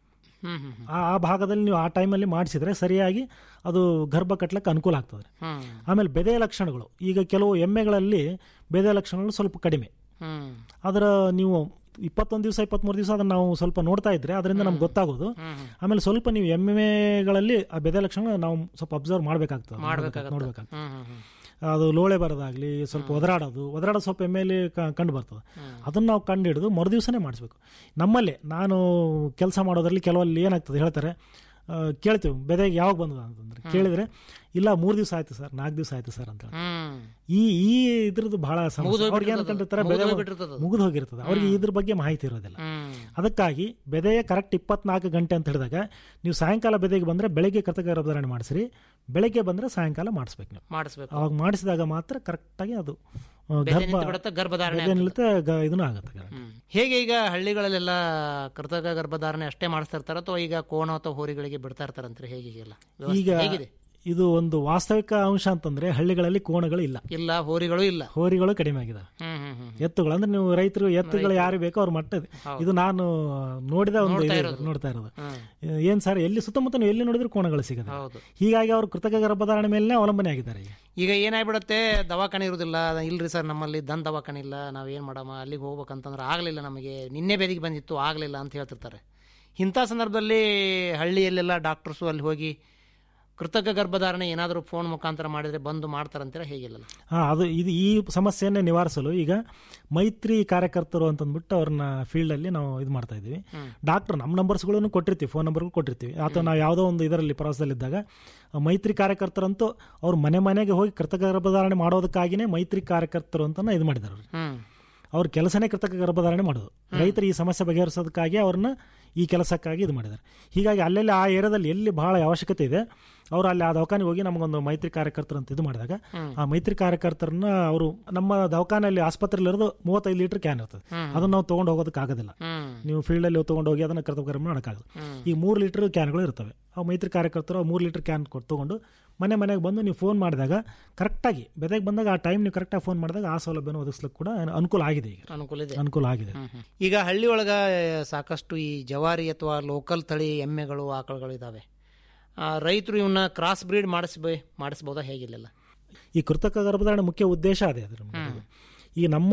ಹ್ಮ್ ಹ್ಮ್ ಹ್ಮ್ ಆ ಆ ಭಾಗದಲ್ಲಿ ನೀವು ಆ ಟೈಮಲ್ಲಿ ಮಾಡಿಸಿದ್ರೆ ಸರಿಯಾಗಿ ಅದು ಗರ್ಭ ಕಟ್ಲಕ್ಕೆ ಅನುಕೂಲ ಆಗ್ತದೆ ಹ್ಮ್ ಆಮೇಲೆ ಬೆದೆ ಲಕ್ಷಣಗಳು ಈಗ ಕೆಲವು ಎಮ್ಮೆಗಳಲ್ಲಿ ಬೆದೆ ಲಕ್ಷಣಗಳು ಸ್ವಲ್ಪ ಕಡಿಮೆ ಹ್ಮ್ ಅದರ ನೀವು ಇಪ್ಪತ್ತೊಂದು ದಿವಸ ಇಪ್ಪತ್ಮೂರು ದಿವಸ ಅದನ್ನ ನಾವು ಸ್ವಲ್ಪ ನೋಡ್ತಾ ಇದ್ರೆ ಅದರಿಂದ ನಮ್ಗೆ ಗೊತ್ತಾಗೋದು ಆಮೇಲೆ ಸ್ವಲ್ಪ ನೀವು ಎಮ್ಮೆಗಳಲ್ಲಿ ಆ ಬೆದೆ ಲಕ್ಷಣ ನಾವು ಸ್ವಲ್ಪ ಅಬ್ಸರ್ವ್ ಮಾಡಬೇಕಾಗ್ತದೆ ಮಾಡ್ಬೇಕಾಗತ್ತೆ. ನೋಡ್ಬೇಕಾಗ್ತದೆ ಹ್ಮ್ ಹ್ಮ್ ಹ್ಮ್ ಅದು ಲೋಳೆ ಬರೋದಾಗ್ಲಿ ಸ್ವಲ್ಪ ಒದರಾಡೋದು ಒದರಾಡೋದು ಸ್ವಲ್ಪ ಎಮ್ಮೆಲಿ ಕಂಡು ಬರ್ತದೆ ಅದನ್ನು ನಾವು ಕಂಡು ಹಿಡಿದು ಮರುದಿವಸನೇ ಮಾಡಿಸ್ಬೇಕು ನಮ್ಮಲ್ಲಿ ನಾನು ಕೆಲಸ ಮಾಡೋದ್ರಲ್ಲಿ ಕೆಲವಲ್ಲಿ ಏನಾಗ್ತದೆ ಹೇಳ್ತಾರೆ ಆ, ಕೇಳ್ತೀವಿ ಬೆದೆಗೆ ಯಾವಾಗ ಬಂದದ ಅಂತಂದ್ರೆ ಕೇಳಿದ್ರೆ ಇಲ್ಲ ಮೂರು ದಿವಸ ಆಯ್ತು ಸರ್ ನಾಲ್ಕು ದಿವಸ ಆಯ್ತು ಸರ್ ಅಂತ ಹೇಳಿ. ಹ್ಮ್ ಈ ಈ ಇದ್ರದ್ದು ಬಹಳ ಸಮಸ್ಯೆ ಅವ್ರಿಗೆ ಏನು ಕಂಡಿರ್ತಾರೆ ಬೆದೆ ಮುಗ್ದೋಗ್ಬಿಟ್ಟಿರ್ತದೆ ಅದು. ಮುಗಿದು ಹೋಗಿರ್ತದೆ ಅವ್ರಿಗೆ ಇದ್ರ ಬಗ್ಗೆ ಮಾಹಿತಿ ಇರೋದಿಲ್ಲ ಹ್ಮ್ ಅದಕ್ಕಾಗಿ ಬೆದೆಯ ಕರೆಕ್ಟ್ ಇಪ್ಪತ್ನಾಲ್ಕು ಗಂಟೆ ಅಂತ ಹೇಳಿದಾಗ ನೀವು ಸಾಯಂಕಾಲ ಬೆದೆಗೆ ಬಂದರೆ ಬೆಳಗ್ಗೆ ಕೃತಕ ಗರ್ಭಧಾರಣೆ ಮಾಡಿಸ್ರಿ ಬೆಳಗ್ಗೆ ಬಂದರೆ ಸಾಯಂಕಾಲ ಮಾಡಿಸ್ಬೇಕು ನೀವು ಮಾಡಿಸ್ಬೇಕು ಅವಾಗ ಮಾಡಿಸಿದಾಗ ಮಾತ್ರ ಕರೆಕ್ಟಾಗಿ ಅದು ಆ, ಬೆದೆ ಗರ್ಭ ನಿಂತು ಗರ್ಭಧಾರಣೆ ಬೆದೆ ನಿಲ್ಲುತ್ತೆ ಗ- ಇದನ್ನು ಆಗುತ್ತೆ ಹ್ಮ್. ಹೇಗೆ ಈಗ ಹಳ್ಳಿಗಳಲ್ಲೆಲ್ಲ ಕೃತಕ ಗರ್ಭಧಾರಣೆ ಅಷ್ಟೇ ಮಾಡಿಸ್ತಾ ಇರ್ತಾರ ಅಥವಾ ಈಗ ಕೋಣ ಅಥವಾ ಹೋರಿಗಳಿಗೆ ಬಿಡ್ತಾ ಇರ್ತಾರಂದ್ರೆ ಹೇಗೆ ಈಗೆಲ್ಲ ವ್ಯವಸ್ಥೆ ಈಗ ಹೇಗಿದೆ ಇದು ಒಂದು ವಾಸ್ತವಿಕ ಅಂಶ ಅಂತಂದ್ರೆ ಹಳ್ಳಿಗಳಲ್ಲಿ ಕೋಣಗಳು ಇಲ್ಲ ಇಲ್ಲ ಹೋರಿಗಳು ಇಲ್ಲ ಹೋರಿಗಳು ಕಡಿಮೆ ಆಗಿದೆ ಹ್ಮ್ ಹ್ಮ್ ಹ್ಮ್ ಎತ್ತುಗಳು ಅಂದ್ರೆ ನೀವು ರೈತರು ಎತ್ತುಗಳು ಯಾರು ಬೇಕೋ ಅವ್ರ ಮಟ್ಟ ಇದೆ. ಇದು ನಾನು ನೋಡಿದ ಒಂದು ಇದು ಇದೆ, ನೋಡ್ತಾ ಇರೋದು ಹ್ಮ್. ಏನ್ ಸರ್ ಎಲ್ಲಿ ಸುತ್ತಮುತ್ತ ನೀವು ಎಲ್ಲಿ ನೋಡಿದ್ರು ಕೋಣಗಳು ಸಿಗದೆ ಹೌದು ಹೀಗಾಗಿ ಅವರು ಕೃತಕ ಗರ್ಭಧಾರಣೆ ಮೇಲೆ ಅವಲಂಬನೆ ಆಗಿದ್ದಾರೆ ಈಗ ಈಗ ಏನಾಗ್ಬಿಡುತ್ತೆ ದವಾಖಾನೆ ಇರುವುದಿಲ್ಲ ಇಲ್ರಿ ಸರ್ ನಮ್ಮಲ್ಲಿ ದನ್ ದವಾಖಾನೆ ಇಲ್ಲ ನಾವು ಏನು ಮಾಡಮ್ಮ ಅಲ್ಲಿಗೆ ಹೋಗ್ಬೇಕಂತಂದ್ರೆ ಆಗಲಿಲ್ಲ ನಮಗೆ ನಿನ್ನೆ ಬೇದಿಗೆ ಬಂದಿತ್ತು ಆಗಲಿಲ್ಲ ಅಂತ ಹೇಳ್ತಿರ್ತಾರೆ ಇಂಥ ಸಂದರ್ಭದಲ್ಲಿ ಹಳ್ಳಿಯಲ್ಲೆಲ್ಲ ಡಾಕ್ಟರ್ಸು ಅಲ್ಲಿ ಹೋಗಿ ಕೃತಕ ಗರ್ಭಧಾರಣೆ ಏನಾದರೂ ಫೋನ್ ಮುಖಾಂತರ ಮಾಡಿದರೆ ಬಂದು ಮಾಡ್ತಾರಂತೀರ ಹೇಗಿಲ್ಲ ಹಾ ಅದು ಇದು ಈ ಸಮಸ್ಯೆಯನ್ನೇ ನಿವಾರಿಸಲು ಈಗ ಮೈತ್ರಿ ಕಾರ್ಯಕರ್ತರು ಅಂತಂದ್ಬಿಟ್ಟು ಅವ್ರನ್ನ ಫೀಲ್ಡ್ ಅಲ್ಲಿ ನಾವು ಇದು ಮಾಡ್ತಾ ಇದೀವಿ ಡಾಕ್ಟರ್ ನಮ್ಮ ನಂಬರ್ಸ್ಗಳನ್ನು ಕೊಟ್ಟಿರ್ತೀವಿ ಫೋನ್ ನಂಬರ್ಗಳು ಕೊಟ್ಟಿರ್ತೀವಿ ಅಥವಾ ನಾವು ಯಾವುದೋ ಒಂದು ಇದರಲ್ಲಿ ಪ್ರವಾಸದಲ್ಲಿದ್ದಾಗ ಆ ಮೈತ್ರಿ ಕಾರ್ಯಕರ್ತರಂತೂ ಅವ್ರು ಮನೆ ಮನೆಗೆ ಹೋಗಿ ಕೃತಕ ಗರ್ಭಧಾರಣೆ ಮಾಡೋದಕ್ಕಾಗಿನೇ ಮೈತ್ರಿ ಕಾರ್ಯಕರ್ತರು ಅಂತ ಇದು ಮಾಡಿದ್ದಾರೆ ಅವ್ರು. ಹ್ಞೂ ಅವ್ರ ಕೆಲಸನೇ ಕೃತಕ ಗರ್ಭಧಾರಣೆ ಮಾಡೋದು ರೈತರು ಈ ಸಮಸ್ಯೆ ಬಗೆಹರಿಸೋದಕ್ಕಾಗಿ ಅವ್ರನ್ನ ಈ ಕೆಲಸಕ್ಕಾಗಿ ಇದು ಮಾಡಿದ್ದಾರೆ ಹೀಗಾಗಿ ಅಲ್ಲೆಲ್ಲಿ ಆ ಏರಿಯಾದಲ್ಲಿ ಎಲ್ಲಿ ಬಹಳ ಅವಶ್ಯಕತೆ ಇದೆ ಅವರು ಅಲ್ಲಿ ಆ ದವಾಖಾನೆಗೆ ಹೋಗಿ ನಮಗೊಂದು ಮೈತ್ರಿ ಕಾರ್ಯಕರ್ತರು ಅಂತ ಇದು ಮಾಡಿದಾಗ ಆ ಮೈತ್ರಿ ಕಾರ್ಯಕರ್ತರನ್ನ ಅವರು ನಮ್ಮ ದವಾಖಾನೆಯಲ್ಲಿ ಆಸ್ಪತ್ರೆಯಲ್ಲಿ ಇರೋದು ಮೂವತ್ತೈದು ಲೀಟರ್ ಕ್ಯಾನ್ ಇರ್ತದೆ ಅದನ್ನ ನಾವು ತೊಗೊಂಡು ಹೋಗೋದಕ್ಕೆ ಆಗೋದಿಲ್ಲ ಹ್ಮ್ ನೀವು ಫೀಲ್ಡಲ್ಲಿ ತೊಗೊಂಡು ಹೋಗಿ ಅದನ್ನ ಕೃತಕ ಗರ್ಭ ಮಾಡೋಕ್ಕಾಗಲ್ಲ ಈ ಮೂರು ಲೀಟರ್ ಕ್ಯಾನ್ಗಳು ಇರ್ತವೆ ಆ ಮೈತ್ರಿ ಕಾರ್ಯಕರ್ತರು ಮೂರು ಲೀಟರ್ ಕ್ಯಾನ್ ಕೊಟ್ಟು ತೊಗೊಂಡು ಮನೆ ಮನೆಗೆ ಬಂದು ನೀವು ಫೋನ್ ಮಾಡಿದಾಗ ಕರೆಕ್ಟಾಗಿ ಬೆದೆಗೆ ಬಂದಾಗ ಆ ಟೈಮ್ ನೀವು ಕರೆಕ್ಟಾಗಿ ಫೋನ್ ಮಾಡಿದಾಗ ಆ ಸೌಲಭ್ಯನ ಒದಗಿಸ್ಲಿಕ್ಕೆ ಕೂಡ ಅನುಕೂಲ ಆಗಿದೆ ಈಗ ಅನುಕೂಲ ಇದೆ ಅನುಕೂಲ ಆಗಿದೆ ಈಗ ಹಳ್ಳಿ ಒಳಗ ಸಾಕಷ್ಟು ಈ ಜವಾರಿ ಅಥವಾ ಲೋಕಲ್ ತಳಿ ಎಮ್ಮೆಗಳು ಆಕಳುಗಳು ಇದಾವೆ ರೈತರು ಇವನ್ನ ಕ್ರಾಸ್ ಬ್ರೀಡ್ ಮಾಡಿಸ್ಬೇ ಮಾಡಿಸ್ಬೋದಾ ಹೇಗಿಲ್ಲ ಈ ಕೃತಕ ಗರ್ಭಧಾರಣೆ ಮುಖ್ಯ ಉದ್ದೇಶ ಅದೇ ಅದ್ರ ನಮ್ಗೆ. ಈ ನಮ್ಮ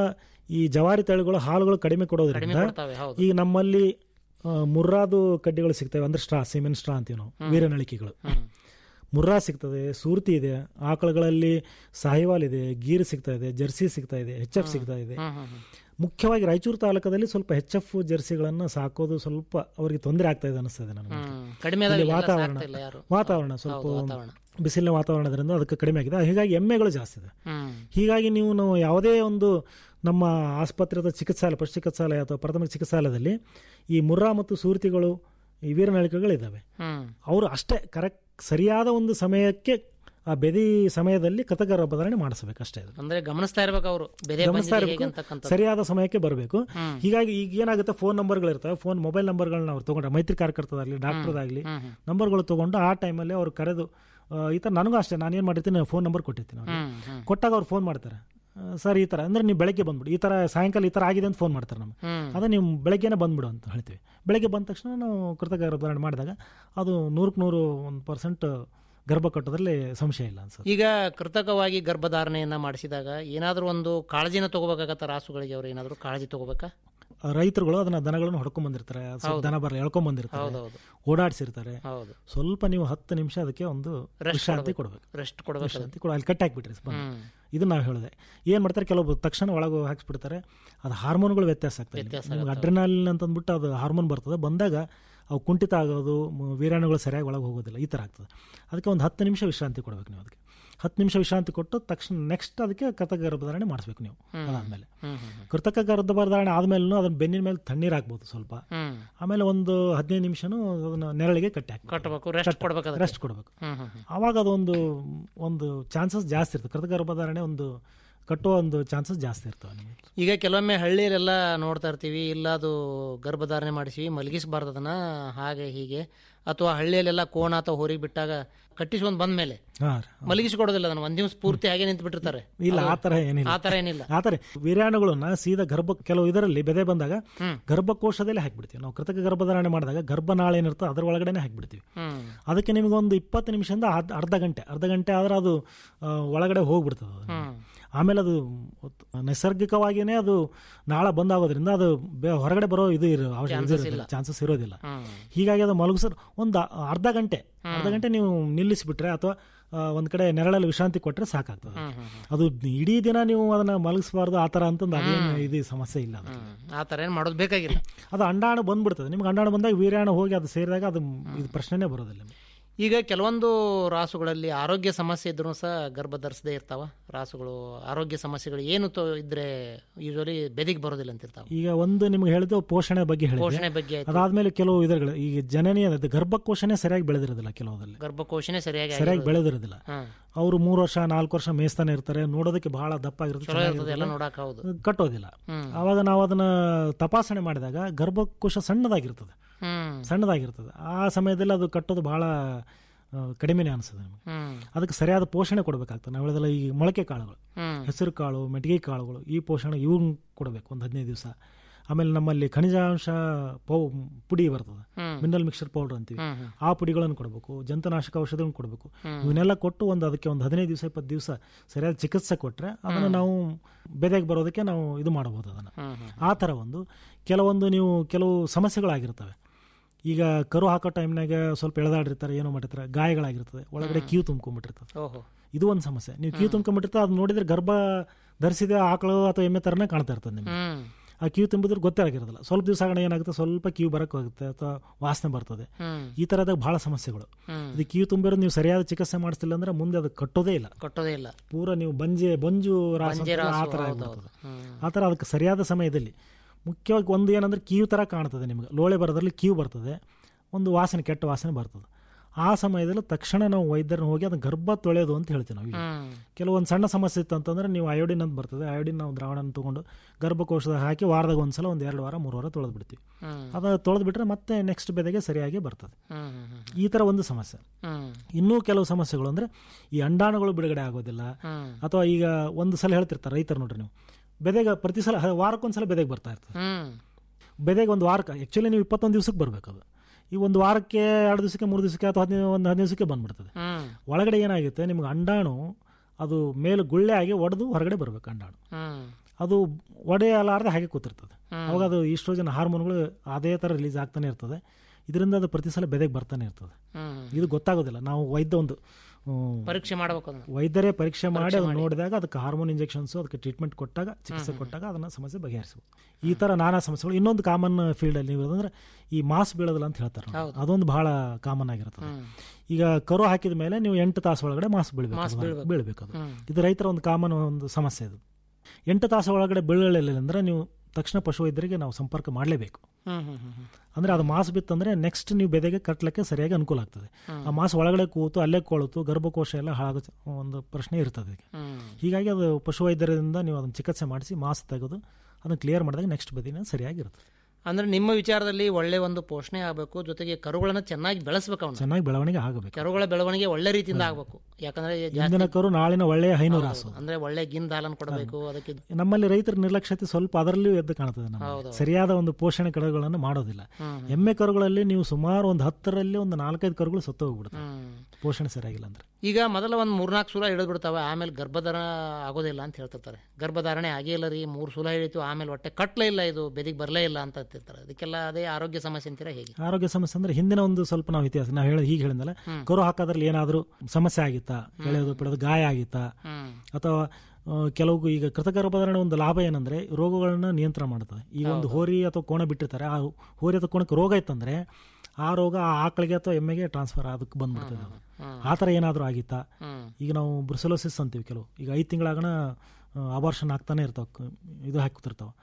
ಈ ಜವಾರಿ ತಳಿಗಳು ಹಾಲುಗಳು ಕಡಿಮೆ ಕೊಡೋದ್ರಿಂದ ಕೊಡ್ತಾವೆ ಹೌದು ಈಗ ನಮ್ಮಲ್ಲಿ ಆ, ಮುರ್ರಾದು ಕಡ್ಡಿಗಳು ಸಿಗ್ತವೆ ಅಂದ್ರೆ ಸ್ಟ್ರಾ ಸಿಮೆಂಟ್ ಸ್ಟ್ರಾ ಅಂತೀವಿ ನಾವು ವೀರನಳಿಕೆಗಳು ಹ್ಮ್ ಮುರ್ರಾ ಸಿಗ್ತದೆ ಸೂರ್ತಿ ಇದೆ ಆಕಳುಗಳಲ್ಲಿ ಸಾಹಿವಾಲ್ ಇದೆ ಗೀರ್ ಸಿಗ್ತಾ ಇದೆ ಜರ್ಸಿ ಸಿಗ್ತಾ ಇದೆ ಎಚ್ ಎಫ್ ಸಿಗ್ತಾ ಇದೆ ಹ್ಮ್ ಹ್ಮ್ ಹ್ಮ್ ಮುಖ್ಯವಾಗಿ ರಾಯಚೂರು ತಾಲೂಕದಲ್ಲಿ ಸ್ವಲ್ಪ ಎಚ್ ಎಫ್ ಜರ್ಸಿಗಳನ್ನು ಸಾಕೋದು ಸ್ವಲ್ಪ ಅವರಿಗೆ ತೊಂದರೆ ಆಗ್ತಾ ಇದೆ ಅನಿಸ್ತದೆ ನನಗೆ ಹ್ಮ್ ಕಡಿಮೆ ಅದಾವೆ, ಇಲ್ಲಿ ಎಲ್ಲ ವಾತಾವರಣ ಸಾಕ್ತಾ ಇಲ್ಲ ಯಾರು ವಾತಾವರಣ ಸ್ವಲ್ಪ ಹೌದು, ವಾತಾವರಣ ಬಿಸಿಲಿನ ವಾತಾವರಣದಿಂದ ಅದಕ್ಕೆ ಕಡಿಮೆ ಆಗಿದೆ ಹೀಗಾಗಿ ಎಮ್ಮೆಗಳು ಜಾಸ್ತಿ ಇದೆ ಹ್ಮ್ ಹೀಗಾಗಿ ನೀವು ನಾವು ಯಾವುದೇ ಒಂದು ನಮ್ಮ ಆಸ್ಪತ್ರೆ ಅಥವಾ ಚಿಕಿತ್ಸಾಲಯ ಪಶು ಚಿಕಿತ್ಸಾಲಯ ಅಥವಾ ಪ್ರಾಥಮಿಕ ಚಿಕಿತ್ಸಾಲಯದಲ್ಲಿ ಈ ಮುರ್ರಾ ಮತ್ತು ಸೂರ್ತಿಗಳು ಈ ವೀರನಳಿಕೆಗಳಿದ್ದಾವೆ ಹ್ಮ್ ಅವರು ಅಷ್ಟೇ ಕರೆಕ್ಟ್ ಸರಿಯಾದ ಒಂದು ಸಮಯಕ್ಕೆ ಆ ಬೆದಿ ಸಮಯದಲ್ಲಿ ಕೃತಕ ಗರ್ಭಧಾರಣೆ ಮಾಡಿಸ್ಬೇಕು ಅಷ್ಟೇ ಅದು ಅಂದ್ರೆ ಗಮನಿಸ್ತಾ ಇರ್ಬೇಕು ಅವರು ಬೆದೆ ಗಮನಿಸ್ತಾ ಬಂದಿದೆ ಇರಬೇಕು ಹೇಗಂತಕ್ಕಂಥದ್ದು. ಸರಿಯಾದ ಸಮಯಕ್ಕೆ ಬರಬೇಕು ಹ್ಮ್. ಹೀಗಾಗಿ ಈಗ ಏನಾಗುತ್ತೆ ಫೋನ್ ನಂಬರ್ಗಳು ಇರ್ತವೆ ಫೋನ್ ಮೊಬೈಲ್ ನಂಬರ್ಗಳನ್ನ ಅವ್ರು ತಗೊಂಡ್ರೆ ಮೈತ್ರಿ ಕಾರ್ಯಕರ್ತರಾಗಲಿ ಡಾಕ್ಟರ್ದಾಗಲಿ ಹ್ಮ್ ಹ್ಮ್ ನಂಬರ್ಗಳು ತಗೊಂಡು ಆ ಟೈಮಲ್ಲಿ ಅವ್ರು ಕರೆದು ಆ, ಈ ಥರ ನನಗೂ ಅಷ್ಟೇ ನಾನು ಏನು ಮಾಡಿರ್ತೀನಿ ಫೋನ್ ನಂಬರ್ ಕೊಟ್ಟಿರ್ತೀನಿ ಅವ್ರಿಗೆ. ಹ್ಮ್ ಹ್ಮ್ ಕೊಟ್ಟಾಗ ಅವ್ರು ಫೋನ್ ಮಾಡ್ತಾರೆ ಆ, ಸರ್ ಈ ಥರ ಅಂದ್ರೆ ನೀವು ಬೆಳಗ್ಗೆ ಬಂದ್ಬಿಡಿ ಈ ಥರ ಸಾಯಂಕಾಲ ಈ ಥರ ಆಗಿದೆ ಅಂತ ಫೋನ್ ಮಾಡ್ತಾರೆ ನಮ್ಗೆ ಹ್ಮ್ ಅದೇ ನೀವು ಬೆಳಗ್ಗೆನೇ ಬಂದ್ಬಿಡು ಅಂತ ಹೇಳ್ತೀವಿ ಬೆಳಗ್ಗೆ ಬಂದ ತಕ್ಷಣ ನಾವು ಕೃತಕ ಗರ್ಭಧಾರಣೆ ಮಾಡಿದಾಗ ಅದು ನೂರಕ್ಕೆ ನೂರು ಒಂದು ಪರ್ಸೆಂಟ್ ಗರ್ಭ ಕಟ್ಟೋದ್ರಲ್ಲಿ ಸಂಶಯ ಇಲ್ಲ ಅನ್ಸುತ್ತೆ ಈಗ ಕೃತಕವಾಗಿ ಗರ್ಭಧಾರಣೆಯನ್ನ ಮಾಡಿಸಿದಾಗ ಏನಾದರೂ ಒಂದು ಕಾಳಜಿನ ತಗೋಬೇಕಾಗತ್ತ ರಾಸುಗಳಿಗೆ ಅವ್ರು ಏನಾದರೂ ಕಾಳಜಿ ತಗೋಬೇಕಾ ಆ ರೈತರುಗಳು ಅದನ್ನ ದನಗಳನ್ನು ಹೊಡ್ಕೊಂಡ್ ಬಂದಿರ್ತಾರೆ ಅದು ಸ್ವಲ್ಪ ದನ ಬರಲ್ಲ ಎಳ್ಕೊಂಡ್ ಬಂದಿರ್ತಾರೆ ಹೌದೌದು ಓಡಾಡಿಸಿರ್ತಾರೆ ಹೌದು ಸ್ವಲ್ಪ ನೀವು ಹತ್ತು ನಿಮಿಷ ಅದಕ್ಕೆ ಒಂದು Rest ವಿಶ್ರಾಂತಿ ಕೊಡಬೇಕು ರೆಸ್ಟ್ ಕೊಡ್ಬೇಕು ವಿಶ್ರಾಂತಿ ಕೊಡ ಅಲ್ಲಿ ಕಟ್ ಹಾಕ್ಬಿಟ್ರಿ ಬಂದು. ಹ್ಮ್ ಇದನ್ನ ನಾವು ಹೇಳಿದೆ ಏನು ಮಾಡ್ತಾರೆ ಕೆಲವೊಬ್ಬರು ತಕ್ಷಣ ಒಳಗೆ ಹಾಕ್ಸ್ಬಿಡ್ತಾರೆ ಅದು ಹಾರ್ಮೋನ್ಗಳು ವ್ಯತ್ಯಾಸ ಆಗ್ತದೆ ವ್ಯತ್ಯಾಸ ನಿಮ್ಗೆ ಅಡ್ರಿನಾಲಿನ್ ಅಂತಂದ್ಬಿಟ್ಟು ಅದು ಹಾರ್ಮೋನ್ ಬರ್ತದೆ ಬಂದಾಗ ಅವು ಕುಂಠಿತ ಆಗೋದು ಮ- ವೀರಾಣುಗಳು ಸರಿಯಾಗಿ ಒಳಗೆ ಹೋಗೋದಿಲ್ಲ ಈ ಥರ ಆಗ್ತದೆ ಅದಕ್ಕೆ ಒಂದು ಹತ್ತು ನಿಮಿಷ ವಿಶ್ರಾಂತಿ ಕೊಡ್ಬೇಕು ನೀವು ಅದಕ್ಕೆ ಹತ್ತು ನಿಮಿಷ ವಿಶ್ರಾಂತಿ ಕೊಟ್ಟು ತಕ್ಷಣ ನೆಕ್ಸ್ಟ್ ಅದಕ್ಕೆ ಕೃತಕ ಗರ್ಭಧಾರಣೆ ಮಾಡಿಸ್ಬೇಕು ನೀವು ಅದಾದ್ಮೇಲೆ ಹ್ಮ್ ಹ್ಮ್ ಕೃತಕ ಗರ್ಭಧಾರಣೆ ಆದ್ಮೇಲೂ ಅದನ್ನ ಬೆನ್ನಿನ ಮೇಲೆ ತಣ್ಣೀರು ಹಾಕ್ಬೋದು ಸ್ವಲ್ಪ ಹ್ಮ್ ಆಮೇಲೆ ಒಂದು ಹದಿನೈದು ನಿಮಿಷನೂ ಅದನ್ನ ನೆರಳಿಗೆ ಕಟ್ಟಿ ಹಾಕಿ ಕಟ್ಟಬೇಕು ರೆಸ್ಟ್ ಕೊಡ್ಬೇಕಾದ್ರೆ ರೆಸ್ಟ್ ಕೊಡಬೇಕು ಹ್ಮ್ ಹ್ಮ್ ಹ್ಮ್ ಆವಾಗ ಅದೊಂದು ಒಂದು ಚಾನ್ಸಸ್ ಜಾಸ್ತಿ ಇರ್ತದೆ ಕೃತಕ ಗರ್ಭಧಾರಣೆ ಒಂದು ಕಟ್ಟುವ ಒಂದು ಚಾನ್ಸಸ್ ಜಾಸ್ತಿ ಇರ್ತವೆ ನಿಮಗೆ ಈಗ ಕೆಲವೊಮ್ಮೆ ಹಳ್ಳಿಯಲ್ಲೆಲ್ಲ ನೋಡ್ತಾ ಇರ್ತೀವಿ ಇಲ್ಲ ಅದು ಗರ್ಭಧಾರಣೆ ಮಾಡಿಸಿ ಮಲಗಿಸಬಾರ್ದು ಅದನ್ನ ಹಾಗೆ ಹೀಗೆ ಅಥವಾ ಹಳ್ಳಿಯಲ್ಲೆಲ್ಲ ಕೋಣ ಅಥವಾ ಹೊರಗೆ ಬಿಟ್ಟಾಗ ಕಟ್ಟಿಸ್ಕೊಂಡ್ ಬಂದ ಮೇಲೆ ಹಾಂ ರೀ ಮಲಗಿಸಿಕೊಡೋದಿಲ್ಲ ಅದನ್ನ ಒಂದ್ ದಿವಸ ಪೂರ್ತಿ ಹಾಗೆ ನಿಂತು ಬಿಟ್ಟಿರ್ತಾರೆ ಇಲ್ಲ ಆ ಥರ ಏನಿಲ್ಲ ಆ ತರ ಏನಿಲ್ಲ ಆ ಥರ ವೀರ್ಯಾಣುಗಳನ್ನ ಸೀದಾ ಗರ್ಭ ಕೆಲವು ಇದರಲ್ಲಿ ಬೆದೆ ಬಂದಾಗ ಗರ್ಭಕೋಶದಲ್ಲೇ ಹಾಕ್ಬಿಡ್ತೀವಿ ನಾವು ಕೃತಕ ಗರ್ಭಧಾರಣೆ ಮಾಡಿದಾಗ ಗರ್ಭನಾಳ ಏನಿರ್ತೋ ಅದ್ರ ಒಳಗಡೆನೆ ಹಾಕ್ಬಿಡ್ತೀವಿ ಹ್ಮ್ ಅದಕ್ಕೆ ನಿಮಗೆ ಒಂದು ಇಪ್ಪತ್ತು ನಿಮಿಷದಿಂದ ಅರ್ಧ ಅರ್ಧ ಗಂಟೆ ಅರ್ಧ ಗಂಟೆ ಆದ್ರೆ ಅದು ಆ, ಒಳಗಡೆ ಹೋಗ್ಬಿಡ್ತದೆ ಅದು. ಆಮೇಲೆ ಅದು ನೈಸರ್ಗಿಕವಾಗಿಯೇ ಅದು ನಾಳ ಬಂದಾಗೋದ್ರಿಂದ ಅದು ಬೆ- ಹೊರಗಡೆ ಬರೋ ಇದು ಇರೋ ಚಾನ್ಸಸ್ ಇರೋದಿಲ್ಲ ಹೀಗಾಗಿ ಅದು ಮಲಗಿಸೋದು ಒಂದು ಅರ್ಧ ಗಂಟೆ ಅರ್ಧ ಗಂಟೆ ನೀವು ನಿಲ್ಲಿಸಿಬಿಟ್ರೆ ಅಥವಾ ಆ, ಒಂದ್ ಕಡೆ ನೆರಳಲ್ಲಿ ವಿಶ್ರಾಂತಿ ಕೊಟ್ಟರೆ ಸಾಕಾಗ್ತದೆ ಅದು ಇಡೀ ದಿನ ನೀವು ಅದನ್ನ ಮಲಗಿಸಬಾರ್ದು ಆ ಥರ ಅಂತಂದು ಅದೇನು ಇದು ಸಮಸ್ಯೆ ಇಲ್ಲ ಅದು ಹ್ಮ್. ಆ ತರ ಏನ್ ಮಾಡೋದು ಬೇಕಾಗಿಲ್ಲ ಅದು ಅಂಡಾಣು ಬಂದ್ಬಿಡ್ತದೆ ನಿಮ್ಗೆ ಅಂಡಾಣು ಬಂದಾಗ ವೀರ್ಯಾಣು ಹೋಗಿ ಅದು ಸೇರಿದಾಗ ಅದು ಇದು ಪ್ರಶ್ನೆನೇ ಬರೋದಿಲ್ಲ ಈಗ ಕೆಲವೊಂದು ರಾಸುಗಳಲ್ಲಿ ಆರೋಗ್ಯ ಸಮಸ್ಯೆ ಇದ್ರೂ ಸಹ ಗರ್ಭ ಧರಿಸದೇ ಇರ್ತಾವ ರಾಸುಗಳು ಆರೋಗ್ಯ ಸಮಸ್ಯೆಗಳು ಏನು ತೋ ಇದ್ರೆ ಯೂಶಲಿ ಬೆದಿಗೆ ಬರೋದಿಲ್ಲ ಅಂತ ಇರ್ತಾವ ಈಗ ಒಂದು ನಿಮ್ಗೆ ಹೇಳಿದ್ದು ಪೋಷಣೆ ಬಗ್ಗೆ ಹೇಳಿದೆ ಪೋಷಣೆ ಬಗ್ಗೆ ಆಯ್ತು ಅದಾದ್ಮೇಲೆ ಕೆಲವು ಇದರುಗಳು ಈಗ ಜನನಿ ಅದು ಗರ್ಭಕೋಶನೇ ಸರಿಯಾಗಿ ಬೆಳೆದಿರೋದಿಲ್ಲ ಕೆಲವದಲ್ಲಿ ಗರ್ಭಕೋಶನೇ ಸರಿಯಾಗಿ ಸರಿಯಾಗಿ ಬೆಳೆದಿರೋದಿಲ್ಲ ಹ್ಮ್. ಅವರು ಮೂರು ವರ್ಷ ನಾಲ್ಕು ವರ್ಷ ಮೇಯಿಸ್ತಾನೆ ಇರ್ತಾರೆ ನೋಡೋದಕ್ಕೆ ಬಹಳ ದಪ್ಪ ಆಗಿರುತ್ತೆ ಚಲೋ ಇರ್ತದೆ ಎಲ್ಲ ನೋಡಕ್ ಹೌದು ಕಟ್ಟೋದಿಲ್ಲ ಹ್ಮ್. ಆವಾಗ ನಾವು ಅದನ್ನ ತಪಾಸಣೆ ಮಾಡಿದಾಗ ಗರ್ಭಕೋಶ ಸಣ್ಣದಾಗಿರ್ತದೆ ಹ್ಮ್ ಸಣ್ಣದಾಗಿರ್ತದೆ ಆ ಸಮಯದಲ್ಲಿ ಅದು ಕಟ್ಟೋದು ಬಹಳ ಆ, ಕಡಿಮೆನೇ ಅನಿಸ್ತದೆ ನಮಗೆ ಹ್ಮ್ ಅದಕ್ಕೆ ಸರಿಯಾದ ಪೋಷಣೆ ಕೊಡಬೇಕಾಗ್ತದೆ ನಾವು ಹೇಳಿದಲ್ಲ ಈ ಮೊಳಕೆ ಕಾಳುಗಳು ಹ್ಮ್ ಹೆಸರು ಕಾಳು ಮೆಟ್ಟಿಗೆ ಕಾಳುಗಳು ಈ ಪೋಷಣೆ ಇವು ಕೊಡಬೇಕು ಒಂದು ಹದಿನೈದು ದಿವಸ ಆಮೇಲೆ ನಮ್ಮಲ್ಲಿ ಖನಿಜಾಂಶ ಪೌ ಪುಡಿ ಬರ್ತದೆ ಹ್ಮ್. ಮಿನರಲ್ ಮಿಕ್ಸರ್ ಪೌಡರ್ ಅಂತೀವಿ ಹ್ಮ್ ಹ್ಮ್. ಆ ಪುಡಿಗಳನ್ನು ಕೊಡಬೇಕು ಜಂತುನಾಶಕ ಔಷಧಿಗಳನ್ನು ಕೊಡಬೇಕು ಇವನ್ನೆಲ್ಲ ಕೊಟ್ಟು ಒಂದು ಅದಕ್ಕೆ ಒಂದು ಹದಿನೈದು ದಿವಸ ಇಪ್ಪತ್ತು ದಿವಸ ಸರಿಯಾದ ಚಿಕಿತ್ಸೆ ಕೊಟ್ಟರೆ ಅದನ್ನು ನಾವು ಬೆದೆಗೆ ಬರೋದಕ್ಕೆ ನಾವು ಇದು ಮಾಡಬಹುದು ಅದನ್ನು ಹ್ಮ್ ಹ್ಮ್. ಆ ಥರ ಒಂದು ಕೆಲವೊಂದು ನೀವು ಕೆಲವು ಸಮಸ್ಯೆಗಳಾಗಿರ್ತವೆ ಈಗ ಕರು ಹಾಕೋ ಟೈಮ್ನಾಗ ಸ್ವಲ್ಪ ಎಳೆದಾಡಿರ್ತಾರೆ ಏನೋ ಮಾಡಿರ್ತಾರೆ ಗಾಯಗಳಾಗಿರ್ತದೆ ಒಳಗಡೆ ಕ್ಯೂ ತುಂಬ್ಕೊಂಡ್ಬಿಟ್ಟಿರ್ತದೆ ಓಹೋ ಇದು ಒಂದು ಸಮಸ್ಯೆ ನೀವು ಕ್ಯೂ ತುಂಬ್ಕೊಂಡ್ಬಿಟ್ಟಿರ್ತಾರೆ ಅದು ನೋಡಿದ್ರೆ ಗರ್ಭ ಧರಿಸಿದ ಆಕಳು ಅಥವಾ ಎಮ್ಮೆ ಥರನೇ ಕಾಣ್ತಾ ಇರ್ತದೆ ನಿಮಗೆ ಹ್ಮ್ ಆ ಕ್ಯೂ ತುಂಬಿದ್ರೆ ಗೊತ್ತೇ ಆಗಿರೋದಿಲ್ಲ ಸ್ವಲ್ಪ ದಿವಸ ಆಗಣ ಏನಾಗುತ್ತೆ ಸ್ವಲ್ಪ ಕ್ಯೂ ಬರಕ್ಕೆ ಹೋಗುತ್ತೆ ಅಥವಾ ವಾಸನೆ ಬರ್ತದೆ ಹ್ಮ್ ಈ ಥರದಾಗ ಬಹಳ ಸಮಸ್ಯೆಗಳು ಹ್ಮ್ ಇದು ಕ್ಯೂ ತುಂಬಿರೋದು ನೀವು ಸರಿಯಾದ ಚಿಕಿತ್ಸೆ ಮಾಡಿಸ್ತಿಲ್ಲ ಅಂದ್ರೆ ಮುಂದೆ ಅದು ಕಟ್ಟೋದೇ ಇಲ್ಲ ಕೊಟ್ಟೋದೇ ಇಲ್ಲ ಪೂರ ನೀವು ಬಂಜೆ ಬಂಜು ರಾಸು ಬಂಜೆ ಅಂತಾರಲ್ಲ, ಆ ರಾಸು, ಥರ ಹೌದು, ಆಗ್ಬಿಡ್ತದೆ ಹ್ಮ್. ಆ ಥರ ಅದಕ್ಕೆ ಸರಿಯಾದ ಸಮಯದಲ್ಲಿ ಮುಖ್ಯವಾಗಿ ಒಂದು ಏನಂದ್ರೆ ಕ್ಯೂ ಥರ ಕಾಣ್ತದೆ ನಿಮಗೆ ಲೋಳೆ ಬರೋದ್ರಲ್ಲಿ ಕ್ಯೂ ಬರ್ತದೆ ಒಂದು ವಾಸನೆ ಕೆಟ್ಟ ವಾಸನೆ ಬರ್ತದೆ ಆ ಸಮಯದಲ್ಲಿ ತಕ್ಷಣ ನಾವು ವೈದ್ಯರನ್ನ ಹೋಗಿ ಅದನ್ನ ಗರ್ಭ ತೊಳೆಯೋದು ಅಂತ ಹೇಳ್ತೀವಿ ನಾವು ಇಲ್ಲಿ. ಹ್ಮ್ ಕೆಲವೊಂದು ಸಣ್ಣ ಸಮಸ್ಯೆ ಇತ್ತು ಅಂತಂದ್ರೆ ನೀವು ಅಯೋಡಿನ್ ಅಂತ ಬರ್ತದೆ ಅಯೋಡಿನ್ ನಾವು ದ್ರಾವಣ ತೊಗೊಂಡು ಗರ್ಭಕೋಶದಾಗ ಹಾಕಿ ವಾರದಾಗ ಒಂದ್ಸಲ ಒಂದು ಎರಡು ವಾರ ಮೂರು ವಾರ ತೊಳೆದು ಬಿಡ್ತೀವಿ ಹ್ಮ್ ಅದು ತೊಳೆದು ಬಿಟ್ರೆ ಮತ್ತೆ ನೆಕ್ಸ್ಟ್ ಬೆದೆಗೆ ಸರಿಯಾಗಿ ಬರ್ತದೆ ಹ್ಮ್ ಹ್ಮ್ ಈ ಥರ ಒಂದು ಸಮಸ್ಯೆ ಹ್ಮ್ ಇನ್ನೂ ಕೆಲವು ಸಮಸ್ಯೆಗಳು ಅಂದರೆ ಈ ಅಂಡಾಣುಗಳು ಬಿಡುಗಡೆ ಆಗೋದಿಲ್ಲ ಹ್ಮ್ ಅಥವಾ ಈಗ ಒಂದು ಸಲ ಹೇಳ್ತಿರ್ತಾರೆ ರೈತರು ನೋಡ್ರಿ ನೀವು ಬೆದೆಗೆ ಪ್ರತಿ ಸಲ ಹ- ವಾರಕ್ಕೊಂದ್ಸಲ ಬೆದೆಗೆ ಬರ್ತಾ ಇರ್ತದೆ ಹ್ಮ್ ಬೆದೆಗೆ ಒಂದು ವಾರಕ್ಕೆ ಆ್ಯಕ್ಚುಲಿ ನೀವು ಇಪ್ಪತ್ತೊಂದು ದಿವಸಕ್ಕೆ ಬರಬೇಕು ಅದು ಈ ಒಂದು ವಾರಕ್ಕೆ ಎರಡು ದಿವಸಕ್ಕೆ ಮೂರು ದಿವಸಕ್ಕೆ ಅಥವಾ ಹದಿನೈದು ಒಂದು ಹದಿನೈದು ದಿವಸಕ್ಕೆ ಬಂದ್ಬಿಡ್ತದೆ ಹ್ಮ್ ಒಳಗಡೆ ಏನಾಗುತ್ತೆ ನಿಮ್ಗೆ ಅಂಡಾಣು ಅದು ಮೇಲೆ ಗುಳ್ಳೆ ಆಗಿ ಒಡೆದು ಹೊರಗಡೆ ಬರಬೇಕು ಅಂಡಾಣು ಹ್ಮ್ ಅದು ಒಡೆಯಲಾರ್ದೆ ಹಾಗೆ ಕೂತಿರ್ತದೆ ಅವಾಗ ಅದು ಈಸ್ಟ್ರೋಜನ್ ಹಾರ್ಮೋನ್ಗಳು ಅದೇ ಥರ ರಿಲೀಸ್ ಆಗ್ತಾನೆ ಇರ್ತದೆ ಇದರಿಂದ ಅದು ಪ್ರತಿ ಸಲ ಬೆದೆಗೆ ಬರ್ತಾನೆ ಇರ್ತದೆ ಹ್ಮ್ ಇದು ಗೊತ್ತಾಗೋದಿಲ್ಲ ನಾವು ವೈದ್ಯ ಒಂದು ಹ್ಮ್, ಪರೀಕ್ಷೆ ಮಾಡ್ಬೇಕು ಅದನ್ನ ವೈದ್ಯರೇ ಪರೀಕ್ಷೆ ಮಾಡಿ ಅದನ್ನ ನೋಡಿದಾಗ ಅದಕ್ಕೆ ಹಾರ್ಮೋನ್ ಇಂಜೆಕ್ಷನ್ಸ್ ಅದಕ್ಕೆ ಟ್ರೀಟ್ಮೆಂಟ್ ಕೊಟ್ಟಾಗ ಚಿಕಿತ್ಸೆ ಕೊಟ್ಟಾಗ ಅದನ್ನ ಸಮಸ್ಯೆ ಬಗೆಹರಿಸಬಹುದು ಈ ತರ ನಾನಾ ಸಮಸ್ಯೆಗಳು ಇನ್ನೊಂದು ಕಾಮನ್ ಫೀಲ್ಡ್ ಅಲ್ಲಿ ನೀವು ಅಂದ್ರೆ ಈ ಮಾಸ್ ಬೀಳೋದಿಲ್ಲ ಅಂತ ಹೇಳ್ತಾರೆ ನೋಡಿ. ಅದೊಂದು ಬಹಳ ಕಾಮನ್ ಆಗಿರ್ತದೆ ಈಗ ಕರು ಹಾಕಿದ ಮೇಲೆ ನೀವು ಎಂಟು ತಾಸು ಒಳಗಡೆ ಮಾಸ್ ಬೀಳ್ಬೇಕು ಅದು ಬೀಳ್ಬೇಕು ಅದು ಇದು ರೈತರ ಒಂದು ಕಾಮನ್ ಒಂದು ಸಮಸ್ಯೆ ಇದು ಎಂಟು ತಾಸು ಒಳಗಡೆ ಬೀಳಲಿಲ್ಲ ಅಂದ್ರೆ ನೀವು ತಕ್ಷಣ ಪಶು ವೈದ್ಯರಿಗೆ ನಾವು ಸಂಪರ್ಕ ಮಾಡಲೇಬೇಕು ಹ್ಮ್ ಹ್ಮ್ ಹ್ಮ್ ಹ್ಮ್ ಅಂದ್ರೆ ಅದು ಮಾಸ್ ಬಿತ್ತಂದ್ರೆ ನೆಕ್ಸ್ಟ್ ನೀವು ಬೆದೆಗೆ ಕಟ್ಟಲಿಕ್ಕೆ ಸರಿಯಾಗಿ ಅನುಕೂಲ ಆಗ್ತದೆ ಆ ಮಾಸ್ ಒಳಗಡೆ ಕೂತು ಅಲ್ಲೇ ಕೊಳುತು ಗರ್ಭಕೋಶ ಎಲ್ಲ ಹಾಳಾಗೋ ಚ- ಒಂದು ಪ್ರಶ್ನೆ ಇರ್ತದೆ ಅದಕ್ಕೆ ಹ್ಮ್ ಹೀಗಾಗಿ ಅದು ಪಶುವೈದ್ಯರಿಂದ ನೀವು ಅದನ್ನು ಚಿಕಿತ್ಸೆ ಮಾಡಿಸಿ ಮಾಸ್ ತೆಗೆದು ಅದನ್ನು ಕ್ಲಿಯರ್ ಮಾಡಿದಾಗ ನೆಕ್ಸ್ಟ್ ಬದಿನ ಸರಿಯಾಗಿರುತ್ತೆ ಅಂದ್ರೆ ನಿಮ್ಮ ವಿಚಾರದಲ್ಲಿ ಒಳ್ಳೆ ಒಂದು ಪೋಷಣೆ ಆಗಬೇಕು ಜೊತೆಗೆ ಕರುಗಳನ್ನ ಚೆನ್ನಾಗಿ ಬೆಳೆಸ್ಬೇಕು ಅವನು ಚೆನ್ನಾಗಿ ಬೆಳವಣಿಗೆ ಆಗಬೇಕು ಕರುಗಳ ಬೆಳವಣಿಗೆ ಒಳ್ಳೆ ರೀತಿಯಿಂದ ಆಗಬೇಕು ಯಾಕಂದ್ರೆ ಜಾಸ್ತಿ ಇಂದಿನ ಕರು ನಾಳಿನ ಒಳ್ಳೆಯ ಹೈನೂರಾಸು ಅಂದ್ರೆ ಒಳ್ಳೆ ಗಿಂದ ಹಾಲನ್ನು ಕೊಡಬೇಕು ಅದಕ್ಕೆ ನಮ್ಮಲ್ಲಿ ರೈತರ ನಿರ್ಲಕ್ಷ್ಯತೆ ಸ್ವಲ್ಪ ಅದರಲ್ಲೂ ಎದ್ದು ಕಾಣ್ತದೆ ನಮಗೆ ಸರಿಯಾದ ಒಂದು ಪೋಷಣೆ ಕರುಗಳನ್ನು ಮಾಡೋದಿಲ್ಲ ಎಮ್ಮೆ ಕರುಗಳಲ್ಲಿ ನೀವು ಸುಮಾರು ಒಂದು ಹತ್ತರಲ್ಲಿ ಒಂದು ನಾಲ್ಕೈದು ಕರುಗಳು ಸತ್ತು ಹೋಗ್ಬಿಡುತ್ತೆ ಹ್ಮ್ ಪೋಷಣೆ ಸರಿಯಾಗಿಲ್ಲ ಅಂದ್ರೆ ಈಗ ಮೊದಲ ಒಂದು ಮೂರ್ನಾಲ್ಕು ಸೂಲ ಹಿಡಿದು ಬಿಡ್ತಾವೆ ಆಮೇಲೆ ಗರ್ಭಧಾರ ಆಗೋದಿಲ್ಲ ಅಂತ ಹೇಳ್ತಿರ್ತಾರೆ ಗರ್ಭಧಾರಣೆ ಆಗಿಲ್ಲ ರೀ ಮೂರು ಸೂಲ ಹಿಡಿತು ಆಮೇಲೆ ಹೊಟ್ಟೆ ಕಟ್ಲೇ ಇಲ್ಲ ಇದು ಬೆದಿಗೆ ಬರಲೇ ಇಲ್ಲ ಅಂತ ಅಂತಿರ್ತಾರೆ ಅದಕ್ಕೆಲ್ಲ ಅದೇ ಆರೋಗ್ಯ ಸಮಸ್ಯೆ ಅಂತೀರಾ ಹೇಗೆ ಆರೋಗ್ಯ ಸಮಸ್ಯೆ ಅಂದ್ರೆ ಹಿಂದಿನ ಒಂದು ಸ್ವಲ್ಪ ನಾವು ಇತಿಹಾಸ ನಾವು ಹೇಳಿ ಹೀಗೆ ಹೇಳಿದ್ನಲ್ಲ ಕರು ಹಾಕೋದ್ರಲ್ಲಿ ಏನಾದರೂ ಸಮಸ್ಯೆ ಆಗಿತ್ತಾ ಎಳೆಯೋದು ಬಿಡೋದು ಗಾಯ ಆಗಿತ್ತಾ ಹ್ಮ್ ಅಥವಾ ಆ, ಕೆಲವು ಈಗ ಕೃತಕ ಗರ್ಭಧಾರಣೆ ಒಂದು ಲಾಭ ಏನಂದ್ರೆ ರೋಗಗಳನ್ನ ನಿಯಂತ್ರಣ ಮಾಡುತ್ತದೆ ಈಗ ಒಂದು ಹೋರಿ ಅಥವಾ ಕೋಣ ಬಿಟ್ಟಿರ್ತಾರೆ ಆ ಹೋರಿ ಅಥವಾ ಕೋಣಕ್ಕೆ ರೋಗ ಇತ್ತಂದ್ರೆ ಆ ರೋಗ ಆ ಆಕಳಿಗೆ ಅಥವಾ ಎಮ್ಮೆಗೆ ಟ್ರಾನ್ಸ್ಫರ್ ಅದಕ್ಕೆ ಬಂದ್ಬಿಡ್ತದೆ ಅದು ಆ ಥರ ಏನಾದರೂ ಆಗಿತ್ತಾ ಹ್ಮ್ ಈಗ ನಾವು ಬ್ರುಸೆಲೋಸಿಸ್ ಅಂತೀವಿ ಕೆಲವು ಈಗ ಐದು ತಿಂಗಳಾಗಣ ಅಬಾರ್ಷನ್ ಆಗ್ತಾನೆ ಇರ್ತಾವೆ ಕ- ಇದು ಹಾಕುತ್ತಿರ್ತಾವೆ